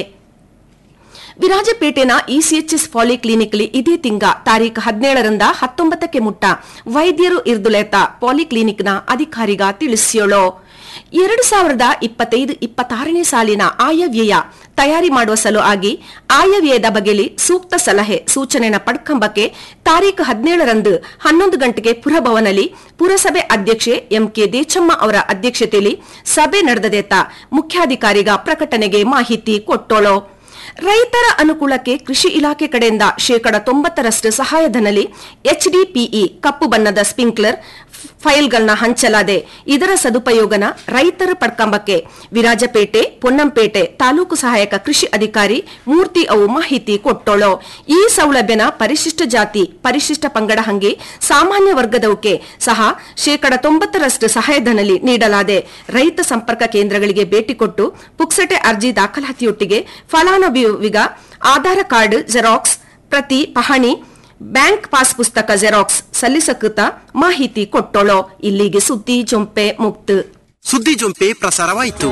ವಿರಾಜಪೇಟೆನ ಇಸಿಎಚ್ಎಸ್ ಪಾಲಿಕ್ಲಿನಿಕ್ಲಿ ಇದೇ ತಿಂಗ ತಾರೀಖು ಹದಿನೇಳರಿಂದ ಹತ್ತೊಂಬತ್ತಕ್ಕೆ ಮುಟ್ಟ ವೈದ್ಯರು ಇರ್ದುಲೆತ ಪಾಲಿಕ್ಲಿನಿಕ್ನ ಅಧಿಕಾರಿಗ ತಿಳಿಸಿಯೋಳು ಎರಡು ಸಾವಿರದ ಇಪ್ಪತ್ತೈದು ಇಪ್ಪತ್ತಾರನೇ ಸಾಲಿನ ಆಯವ್ಯಯ ತಯಾರಿ ಮಾಡುವ ಸಲುವಾಗಿ ಆಯವ್ಯಯದ ಬಗೆಲಿ ಸೂಕ್ತ ಸಲಹೆ ಸೂಚನೆನ ಪಡ್ಕಂಬಕ್ಕೆ ತಾರೀಖು ಹದಿನೇಳರಂದು ಹನ್ನೊಂದು ಗಂಟೆಗೆ ಪುರಭವನಲ್ಲಿ ಪುರಸಭೆ ಅಧ್ಯಕ್ಷೆ ಎಂಕೆ ದೇಚಮ್ಮ ಅವರ ಅಧ್ಯಕ್ಷತೆಯಲ್ಲಿ ಸಭೆ ನಡೆದದೆತ್ತ ಮುಖ್ಯಾಧಿಕಾರಿಗ ಪ್ರಕಟಣೆಗೆ ಮಾಹಿತಿ ಕೊಟ್ಟೋಳೋ ರೈತರ ಅನುಕೂಲಕ್ಕೆ ಕೃಷಿ ಇಲಾಖೆ ಕಡೆಯಿಂದ ಶೇಕಡ ತೊಂಬತ್ತರಷ್ಟು ಸಹಾಯಧನಲಿ ಎಚ್ಡಿಪಿಇ ಕಪ್ಪು ಬಣ್ಣದ ಸ್ಪಿಂಕ್ಲರ್ ಫೈಲ್ಗಳನ್ನ ಹಂಚಲಾದೆ ಇದರ ಸದುಪಯೋಗನ ರೈತರು ಪಡ್ಕಂಬಕ್ಕೆ ವಿರಾಜಪೇಟೆ ಪೊನ್ನಂಪೇಟೆ ತಾಲೂಕು ಸಹಾಯಕ ಕೃಷಿ ಅಧಿಕಾರಿ ಮೂರ್ತಿ ಅವು ಮಾಹಿತಿ ಕೊಟ್ಟೋಳೋ ಈ ಸೌಲಭ್ಯನ ಪರಿಶಿಷ್ಟ ಜಾತಿ ಪರಿಶಿಷ್ಟ ಪಂಗಡ ಹಂಗೆ ಸಾಮಾನ್ಯ ವರ್ಗದವಕ್ಕೆ ಸಹ ಶೇಕಡ ತೊಂಬತ್ತರಷ್ಟು ಸಹಾಯಧನಲಿ ನೀಡಲಾದೆ ರೈತ ಸಂಪರ್ಕ ಕೇಂದ್ರಗಳಿಗೆ ಭೇಟಿ ಕೊಟ್ಟು ಪುಕ್ಸಟೆ ಅರ್ಜಿ ದಾಖಲಾತಿಯೊಟ್ಟಿಗೆ ಫಲಾನುಭವಿಗ ಆಧಾರ ಕಾರ್ಡ್ ಜೆರಾಕ್ಸ್ ಪ್ರತಿ ಪಹಣಿ ಬ್ಯಾಂಕ್ ಪಾಸ್ ಪುಸ್ತಕ ಜೆರಾಕ್ಸ್ ಸಲ್ಲಿಸಕೃತ ಮಾಹಿತಿ ಕೊಟ್ಟೋಳೋ ಇಲ್ಲಿಗೆ ಸುದ್ದಿ ಜೊಂಪೆ ಮುಕ್ತ ಸುದ್ದಿ ಜೊಂಪೆ ಪ್ರಸಾರವಾಯಿತು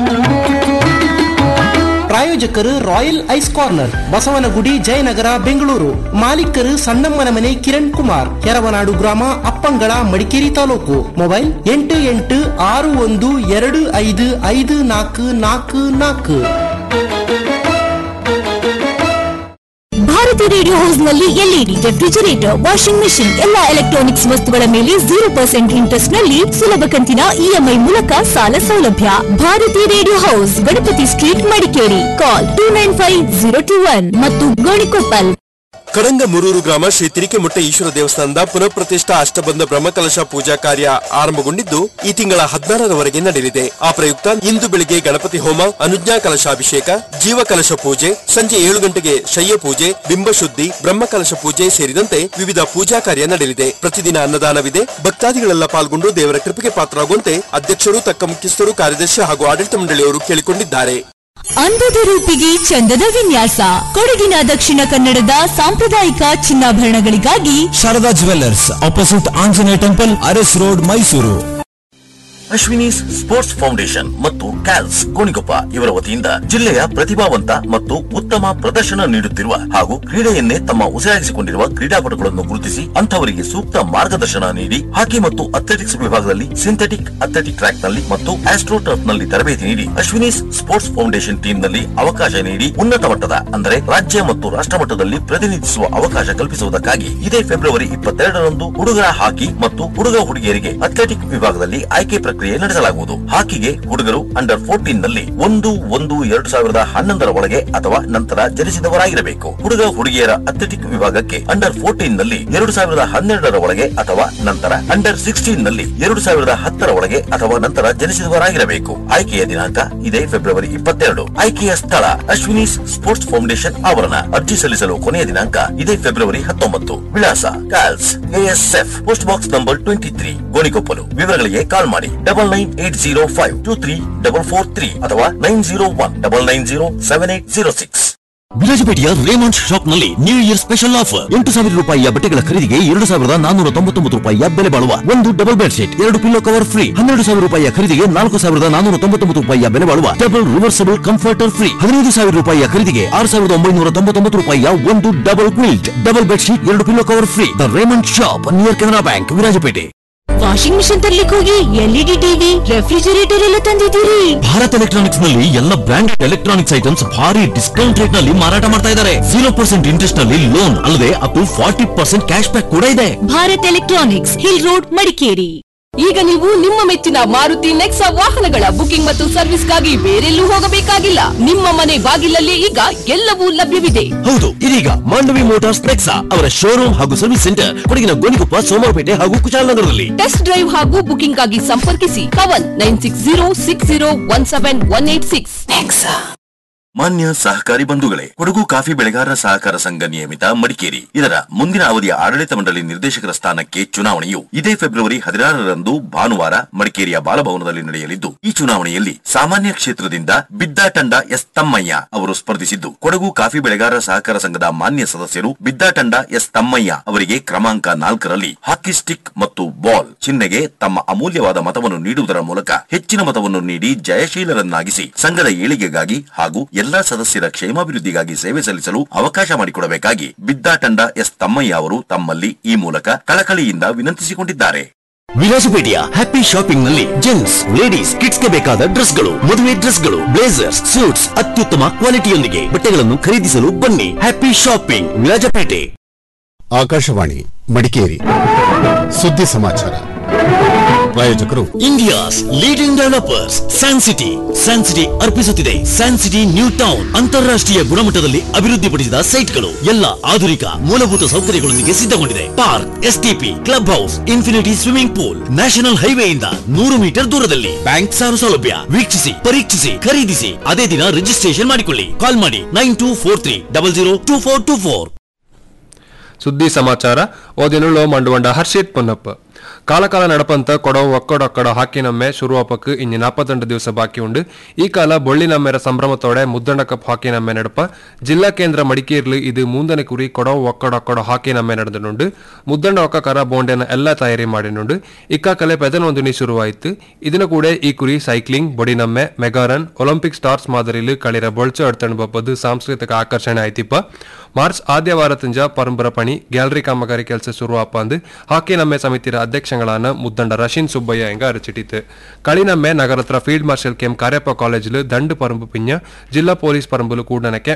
ಪ್ರಾಯೋಜಕರು Royal Ice Corner Basavanagudi Jayanagar Bengaluru ಮಾಲೀಕರು ಸಣ್ಣಮ್ಮನ ಮನೆ ಕಿರಣ್ ಕುಮಾರ್ ಕೆರವನಾಡು ಗ್ರಾಮ ಅಪ್ಪಂಗಳ ಮಡಿಕೇರಿ ತಾಲೂಕು ಮೊಬೈಲ್ ಎಂಟು ಎಂಟು ಆರು ಒಂದು ಎರಡು ಐದು ಐದು ನಾಲ್ಕು ನಾಲ್ಕು ನಾಲ್ಕು ಭಾರತಿ ರೇಡಿಯೋ ಹೌಸ್ ನಲ್ಲಿ ಎಲ್ಇಡಿ ರೆಫ್ರಿಜರೇಟರ್ ವಾಷಿಂಗ್ ಮೆಷಿನ್ ಎಲ್ಲಾ ಎಲೆಕ್ಟ್ರಾನಿಕ್ಸ್ ವಸ್ತುಗಳ ಮೇಲೆ ಜೀರೋ ಪರ್ಸೆಂಟ್ ಇಂಟ್ರೆಸ್ಟ್ ನಲ್ಲಿ ಸುಲಭ ಕಂತಿನ ಇಎಂಐ ಮೂಲಕ ಸಾಲ ಸೌಲಭ್ಯ Bharati Radio House Ganapati Street Madikeri call two nine five zero two one ಮತ್ತು ಗೋಣಿಕೊಪ್ಪಲ್ ಕಡಂಗ ಮುರೂರು ಗ್ರಾಮ ಶ್ರೀ ತಿರಿಕೆಮುಟ್ಟ ಈಶ್ವರ ದೇವಸ್ಥಾನದ ಪುನಃ ಪ್ರತಿಷ್ಠಾ ಅಷ್ಟಬಂಧ ಬ್ರಹ್ಮಕಲಶ ಪೂಜಾ ಕಾರ್ಯ ಆರಂಭಗೊಂಡಿದ್ದು ಈ ತಿಂಗಳ ಹದಿನಾರರವರೆಗೆ ನಡೆಯಲಿದೆ ಆ ಪ್ರಯುಕ್ತ ಇಂದು ಬೆಳಿಗ್ಗೆ ಗಣಪತಿ ಹೋಮ ಅನುಜ್ಞಾ ಕಲಶಾಭಿಷೇಕ ಜೀವ ಕಲಶ ಪೂಜೆ ಸಂಜೆ ಏಳು ಗಂಟೆಗೆ ಶಯ್ಯ ಪೂಜೆ ಬಿಂಬಶುದ್ಧಿ ಬ್ರಹ್ಮಕಲಶ ಪೂಜೆ ಸೇರಿದಂತೆ ವಿವಿಧ ಪೂಜಾ ಕಾರ್ಯ ನಡೆಯಲಿದೆ ಪ್ರತಿದಿನ ಅನ್ನದಾನವಿದೆ ಭಕ್ತಾದಿಗಳೆಲ್ಲ ಪಾಲ್ಗೊಂಡು ದೇವರ ಕೃಪೆಗೆ ಪಾತ್ರರಾಗುವಂತೆ ಅಧ್ಯಕ್ಷರು ತಕ್ಕ ಮುಖ್ಯಸ್ಥರು ಕಾರ್ಯದರ್ಶಿ ಹಾಗೂ ಆಡಳಿತ ಮಂಡಳಿಯವರು ಕೇಳಿಕೊಂಡಿದ್ದಾರೆ ಅಂದದ ರೂಪಿಗೆ ಚಂದದ ವಿನ್ಯಾಸ ಕೊಡಗಿನ ದಕ್ಷಿಣ ಕನ್ನಡದ ಸಾಂಪ್ರದಾಯಿಕ ಚಿನ್ನಾಭರಣಗಳಿಗಾಗಿ Sharada Jewellers opposite Anjaneya Temple Aras Road Mysuru Ashwini's Sports Foundation ಮತ್ತು ಕ್ಯಾಲ್ಸ್ ಗೋಣಿಗೊಪ್ಪ ಇವರ ವತಿಯಿಂದ ಜಿಲ್ಲೆಯ ಪ್ರತಿಭಾವಂತ ಮತ್ತು ಉತ್ತಮ ಪ್ರದರ್ಶನ ನೀಡುತ್ತಿರುವ ಹಾಗೂ ಕ್ರೀಡೆಯನ್ನೇ ತಮ್ಮ ಉಸಿರಾಗಿಸಿಕೊಂಡಿರುವ ಕ್ರೀಡಾಪಟುಗಳನ್ನು ಗುರುತಿಸಿ ಅಂತವರಿಗೆ ಸೂಕ್ತ ಮಾರ್ಗದರ್ಶನ ನೀಡಿ ಹಾಕಿ ಮತ್ತು ಅಥ್ಲೆಟಿಕ್ಸ್ ವಿಭಾಗದಲ್ಲಿ ಸಿಂಥೆಟಿಕ್ ಅಥ್ಲೆಟಿಕ್ ಟ್ರ್ಯಾಕ್ ನಲ್ಲಿ ಮತ್ತು ಆಸ್ಟ್ರೋ ಟರ್ಫ್ ನಲ್ಲಿ ತರಬೇತಿ ನೀಡಿ ಅಶ್ವಿನೀಸ್ ಸ್ಪೋರ್ಟ್ಸ್ ಫೌಂಡೇಶನ್ ಟೀಮ್ ನಲ್ಲಿ ಅವಕಾಶ ನೀಡಿ ಉನ್ನತ ಮಟ್ಟದ ಅಂದರೆ ರಾಜ್ಯ ಮತ್ತು ರಾಷ್ಟ್ರ ಮಟ್ಟದಲ್ಲಿ ಪ್ರತಿನಿಧಿಸುವ ಅವಕಾಶ ಕಲ್ಪಿಸುವುದಕ್ಕಾಗಿ ಇದೇ ಫೆಬ್ರವರಿ ಇಪ್ಪತ್ತೆರಡರಂದು ಹುಡುಗರ ಹಾಕಿ ಮತ್ತು ಹುಡುಗ ಹುಡುಗಿಯರಿಗೆ ಅಥ್ಲೆಟಿಕ್ ವಿಭಾಗದಲ್ಲಿ ಆಯ್ಕೆ ಪ್ರಕ್ರಿಯೆ ನಡೆಸಲಾಗುವುದು ಹಾಕಿಗೆ ಹುಡುಗರು ಅಂಡರ್ ಫೋರ್ಟೀನ್ ನಲ್ಲಿ ಒಂದು ಒಂದು ಎರಡು ಸಾವಿರದ ಹನ್ನೊಂದರ ಒಳಗೆ ಅಥವಾ ನಂತರ ಜನಿಸಿದವರಾಗಿರಬೇಕು ಹುಡುಗ ಹುಡುಗಿಯರ ಅಥ್ಲೆಟಿಕ್ ವಿಭಾಗಕ್ಕೆ ಅಂಡರ್ ಫೋರ್ಟೀನ್ ನಲ್ಲಿ ಎರಡು ಸಾವಿರದ ಹನ್ನೆರಡರ ಒಳಗೆ ಅಥವಾ ನಂತರ ಅಂಡರ್ ಸಿಕ್ಸ್ಟೀನ್ ನಲ್ಲಿ ಎರಡು ಸಾವಿರದ ಹತ್ತರ ಒಳಗೆ ಅಥವಾ ನಂತರ ಜನಿಸಿದವರಾಗಿರಬೇಕು ಆಯ್ಕೆಯ ದಿನಾಂಕ ಇದೇ ಫೆಬ್ರವರಿ ಇಪ್ಪತ್ತೆರಡು ಆಯ್ಕೆಯ ಸ್ಥಳ ಅಶ್ವಿನೀಸ್ ಸ್ಪೋರ್ಟ್ಸ್ ಫೌಂಡೇಶನ್ ಆವರಣ ಅರ್ಜಿ ಸಲ್ಲಿಸಲು ಕೊನೆಯ ದಿನಾಂಕ ಇದೇ ಫೆಬ್ರವರಿ ಹತ್ತೊಂಬತ್ತು ವಿಳಾಸ ಕಾಲ್ಸ್ ASF post box number twenty three Gonikoppal ವಿವರಗಳಿಗೆ ಕಾಲ್ ಮಾಡಿ double nine eight zero five two three double four three ಅಥವಾ nine zero one double nine zero seven eight zero six ವಿರಾಜಪೇಟೆಯ ರೇಮಂಡ್ ಶಾಪ್ ನಲ್ಲಿ ನ್ಯೂ ಇಯರ್ ಸ್ಪೆಷಲ್ ಆಫರ್ ಎಂಟು ಸಾವಿರ ರೂಪಾಯಿಯ ಬಟ್ಟೆಗಳ ಖರೀದಿಗೆ ಎರಡು ಸಾವಿರದ ನಾನೂರ ತೊಂಬತ್ತೊಂಬತ್ತು ರೂಪಾಯಿಯ ಬೆಲೆ ಬಾಳುವ ಒಂದು ಡಬಲ್ ಬೆಡ್ ಶೀಟ್ ಎರಡು ಪಿಲ್ಲೋ ಕವರ್ ಫ್ರೀ ಹನ್ನೆರಡು ಸಾವಿರ ರೂಪಾಯಿಯ ಖರೀದಿಗೆ ನಾಲ್ಕು ಸಾವಿರದ ನಾನೂರ ತೊಂಬತ್ತೊಂಬತ್ತು ರೂಪಾಯಿಯ ಬೆಲೆ ಬಾಳುವ ಡಬಲ್ ರಿವರ್ಸಬಲ್ ಕಂಫರ್ಟರ್ ಫ್ರೀ ಹದಿನೈದು ಸಾವಿರ ರೂಪಾಯಿಯ ಖರೀದಿಗೆ ಆರು ಸಾವಿರದ ಒಂಬೈನೂರ ತೊಂಬತ್ತೊಂಬತ್ತು ರೂಪಾಯಿಯ ಒಂದು double quilt double bed sheet ಎರಡು pillow cover free the Raymond shop near Canara Bank Virajpete washing machine ತರ್ಲಿಕ್ಕೆ ಹೋಗಿ ಎಲ್ಇಡಿ ಟಿವಿ ರೆಫ್ರಿಜರೇಟರ್ ಎಲ್ಲ ತಂದಿದ್ದೀರಿ ಭಾರತ್ ಎಲೆಕ್ಟ್ರಾನಿಕ್ಸ್ ನಲ್ಲಿ ಎಲ್ಲ ಬ್ರ್ಯಾಂಡ್ ಎಲೆಕ್ಟ್ರಾನಿಕ್ಸ್ ಐಟಮ್ಸ್ ಭಾರಿ ಡಿಸ್ಕೌಂಟ್ ರೇಟ್ ನಲ್ಲಿ ಮಾರಾಟ ಮಾಡ್ತಾ ಇದ್ದಾರೆ ಜೀರೋ ಪರ್ಸೆಂಟ್ ಇಂಟ್ರೆಸ್ಟ್ ನಲ್ಲಿ ಲೋನ್ ಅಲ್ಲದೆ up to forty percent cash back ಕೂಡ ಇದೆ Bharat Electronics Hill Road Madikeri ಈಗ ನೀವು ನಿಮ್ಮ ಮೆಚ್ಚಿನ ಮಾರುತಿ ನೆಕ್ಸಾ ವಾಹನಗಳ ಬುಕಿಂಗ್ ಮತ್ತು ಸರ್ವಿಸ್ಗಾಗಿ ಬೇರೆಲ್ಲೂ ಹೋಗಬೇಕಾಗಿಲ್ಲ ನಿಮ್ಮ ಮನೆ ಬಾಗಿಲಲ್ಲಿ ಈಗ ಎಲ್ಲವೂ ಲಭ್ಯವಿದೆ ಹೌದು ಇದೀಗ ಮಾಂಡವಿ ಮೋಟಾರ್ಸ್ ನೆಕ್ಸಾ ಅವರ ಶೋರೂಮ್ ಹಾಗೂ ಸರ್ವಿಸ್ ಸೆಂಟರ್ ಕೊಡಗಿನ ಗೋಣಿಕೊಪ್ಪ ಸೋಮವಾರಪೇಟೆ ಹಾಗೂ ಕುಶಾಲನಗರದಲ್ಲಿ ಟೆಸ್ಟ್ ಡ್ರೈವ್ ಹಾಗೂ ಬುಕಿಂಗ್ ಆಗಿ ಸಂಪರ್ಕಿಸಿ ಕವನ್ nine six zero six zero one seven one eight six ಮಾನ್ಯ ಸಹಕಾರಿ ಬಂಧುಗಳೇ ಕೊಡಗು ಕಾಫಿ ಬೆಳೆಗಾರರ ಸಹಕಾರ ಸಂಘ ನಿಯಮಿತ ಮಡಿಕೇರಿ ಇದರ ಮುಂದಿನ ಅವಧಿಯ ಆಡಳಿತ ಮಂಡಳಿ ನಿರ್ದೇಶಕರ ಸ್ಥಾನಕ್ಕೆ ಚುನಾವಣೆಯು ಇದೇ ಫೆಬ್ರವರಿ ಹದಿನಾರರಂದು ಭಾನುವಾರ ಮಡಿಕೇರಿಯ ಬಾಲಭವನದಲ್ಲಿ ನಡೆಯಲಿದ್ದು ಈ ಚುನಾವಣೆಯಲ್ಲಿ ಸಾಮಾನ್ಯ ಕ್ಷೇತ್ರದಿಂದ ಬಿದ್ದಾಟಂಡ ಎಸ್ ತಮ್ಮಯ್ಯ ಅವರು ಸ್ಪರ್ಧಿಸಿದ್ದು ಕೊಡಗು ಕಾಫಿ ಬೆಳೆಗಾರರ ಸಹಕಾರ ಸಂಘದ ಮಾನ್ಯ ಸದಸ್ಯರು ಬಿದ್ದಾಟಂಡ ಎಸ್ ತಮ್ಮಯ್ಯ ಅವರಿಗೆ ಕ್ರಮಾಂಕ ನಾಲ್ಕರಲ್ಲಿ ಹಾಕಿ ಸ್ಟಿಕ್ ಮತ್ತು ಬಾಲ್ ಚಿಹ್ನೆಗೆ ತಮ್ಮ ಅಮೂಲ್ಯವಾದ ಮತವನ್ನು ನೀಡುವುದರ ಮೂಲಕ ಹೆಚ್ಚಿನ ಮತವನ್ನು ನೀಡಿ ಜಯಶೀಲರನ್ನಾಗಿಸಿ ಸಂಘದ ಏಳಿಗೆಗಾಗಿ ಹಾಗೂ ಎಲ್ಲಾ ಸದಸ್ಯರ ಕ್ಷೇಮಾಭಿವೃದ್ಧಿಗಾಗಿ ಸೇವೆ ಸಲ್ಲಿಸಲು ಅವಕಾಶ ಮಾಡಿಕೊಡಬೇಕಾಗಿ ಬಿದ್ದಾಟಂಡ ಎಸ್ ತಮ್ಮಯ್ಯ ಅವರು ತಮ್ಮಲ್ಲಿ ಈ ಮೂಲಕ ಕಳಕಳಿಯಿಂದ ವಿನಂತಿಸಿಕೊಂಡಿದ್ದಾರೆ ವಿಲಾಸಪೇಟೆಯ ಹ್ಯಾಪಿ ಶಾಪಿಂಗ್ ನಲ್ಲಿ ಜೆಂಟ್ಸ್ ಲೇಡೀಸ್ ಕಿಡ್ಸ್ ಗೆ ಬೇಕಾದ ಡ್ರೆಸ್ಗಳು ಮದುವೆ ಡ್ರೆಸ್ಗಳು ಬ್ಲೇಸರ್ಸ್ ಸೂಟ್ಸ್ ಅತ್ಯುತ್ತಮ ಕ್ವಾಲಿಟಿಯೊಂದಿಗೆ ಬಟ್ಟೆಗಳನ್ನು ಖರೀದಿಸಲು ಬನ್ನಿ ಹ್ಯಾಪಿ ಶಾಪಿಂಗ್ ವಿರಾಜಪೇಟೆ ಆಕಾಶವಾಣಿ ಮಡಿಕೇರಿ ಸುದ್ದಿ ಸಮಾಚಾರ ಪ್ರಾಯೋಜಕರು India's leading developers San City San City ಅರ್ಪಿಸುತ್ತಿದೆ ಸ್ಯಾನ್ ಸಿಟಿ ನ್ಯೂ ಟೌನ್ ಅಂತಾರಾಷ್ಟ್ರೀಯ ಗುಣಮಟ್ಟದಲ್ಲಿ ಅಭಿವೃದ್ಧಿಪಡಿಸಿದ ಸೈಟ್ಗಳು ಎಲ್ಲ ಆಧುನಿಕ ಮೂಲಭೂತ ಸೌಕರ್ಯಗಳೊಂದಿಗೆ ಸಿದ್ಧಗೊಂಡಿದೆ park STP club house infinity swimming pool national ಹೈವೇಯಿಂದ ನೂರು ಮೀಟರ್ ದೂರದಲ್ಲಿ ಬ್ಯಾಂಕ್ ಸಾಲ ಸೌಲಭ್ಯ ವೀಕ್ಷಿಸಿ ಪರೀಕ್ಷಿಸಿ ಖರೀದಿಸಿ ಅದೇ ದಿನ ರಿಜಿಸ್ಟ್ರೇಷನ್ ಮಾಡಿಕೊಳ್ಳಿ ಕಾಲ್ ಮಾಡಿ nine two four three double zero two four two four ಸುದ್ದಿ ಸಮಾಚಾರ ಓದಿನುಳ್ಳು ಮಂಡುವಂಡ ಹರ್ಷಿತ್ ಪೊನ್ನಪ್ಪ ಕಾಲಕಾಲ ನಡಪಂತ ಕೊಡವು ಒಕ್ಕಡೊಕ್ಕಡ ಹಾಕಿ ನಮ್ಮೆ ಶುರುವಾಪಕ್ಕೆ ಇನ್ನು ನಾಪತ್ತೆಂಟು ದಿವಸ ಬಾಕಿ ಉಂಡು ಈ ಕಾಲ ಬೊಳ್ಳಿ ನಮ್ಮೆರ ಸಂಭ್ರಮತೋಡೆ ಮುದ್ದಂಡ ಕಪ್ ಹಾಕಿ ನಮ್ಮೆ ನಡಪ ಜಿಲ್ಲಾ ಕೇಂದ್ರ ಮಡಿಕೇರಿಲು ಇದು ಮೂಂದನೆ ಕುರಿ ಕೊಡವು ಒಕ್ಕಡೊಕ್ಕಡ ಹಾಕಿ ನಮ್ಮೆ ನಡೆದನುಂಡು ಮುದ್ದಂಡ ಒಕ್ಕಕರ ಬೋಂಡೆನ ಎಲ್ಲ ತಯಾರಿ ಮಾಡಿನುಂಡು ಇಕ್ಕ ಕಲೆ ಪೆದನೊಂದಿನಿ ಶುರುವಾಯಿತು ಇದನ್ನು ಕೂಡ ಈ ಕುರಿ ಸೈಕ್ಲಿಂಗ್ ಬೊಡಿ ನಮ್ಮೆ ಮೆಗಾರನ್ ಒಲಿಂಪಿಕ್ ಸ್ಟಾರ್ಸ್ ಮಾದರಿಲು ಕಳಿರ ಬೊಳ್ಚ ಅಡ್ತಣ್ ಬಪ್ಪದು ಸಾಂಸ್ಕೃತಿಕ ಆಕರ್ಷಣೆ ಆಯ್ತಿಪ್ಪ ಮಾರ್ಚ್ ಆದ್ಯ ವಾರತಿಂಜ ಪರಂಪರ ಪಣಿ ಗ್ಯಾಲರಿ ಕಾಮಗಾರಿ ಕೆಲಸ ಶುರುವಾಪ ಅಂದು ಹಾಕಿ ನಮ್ಮೆ ಸಮಿತಿರ ಅಧ್ಯಕ್ಷಗಳಾன ಮುದ್ದಂಡ ರಶೀನ್ ಸುಬ್ಬಯ್ಯ ಎಂಗ ಅರಚಿಟ್ಟಿತು களிநம்மே நகரத்திர ஃபீல்ட் மார்ஷல் கேம் காரியப்பா காலேஜில் தண்டு பரம்பு பிஞ்ச ಜಿಲ್ಲಾ ಪೊಲೀಸ್ ಪರಂಬುಲು ಕೂಡನಕ್ಕೆ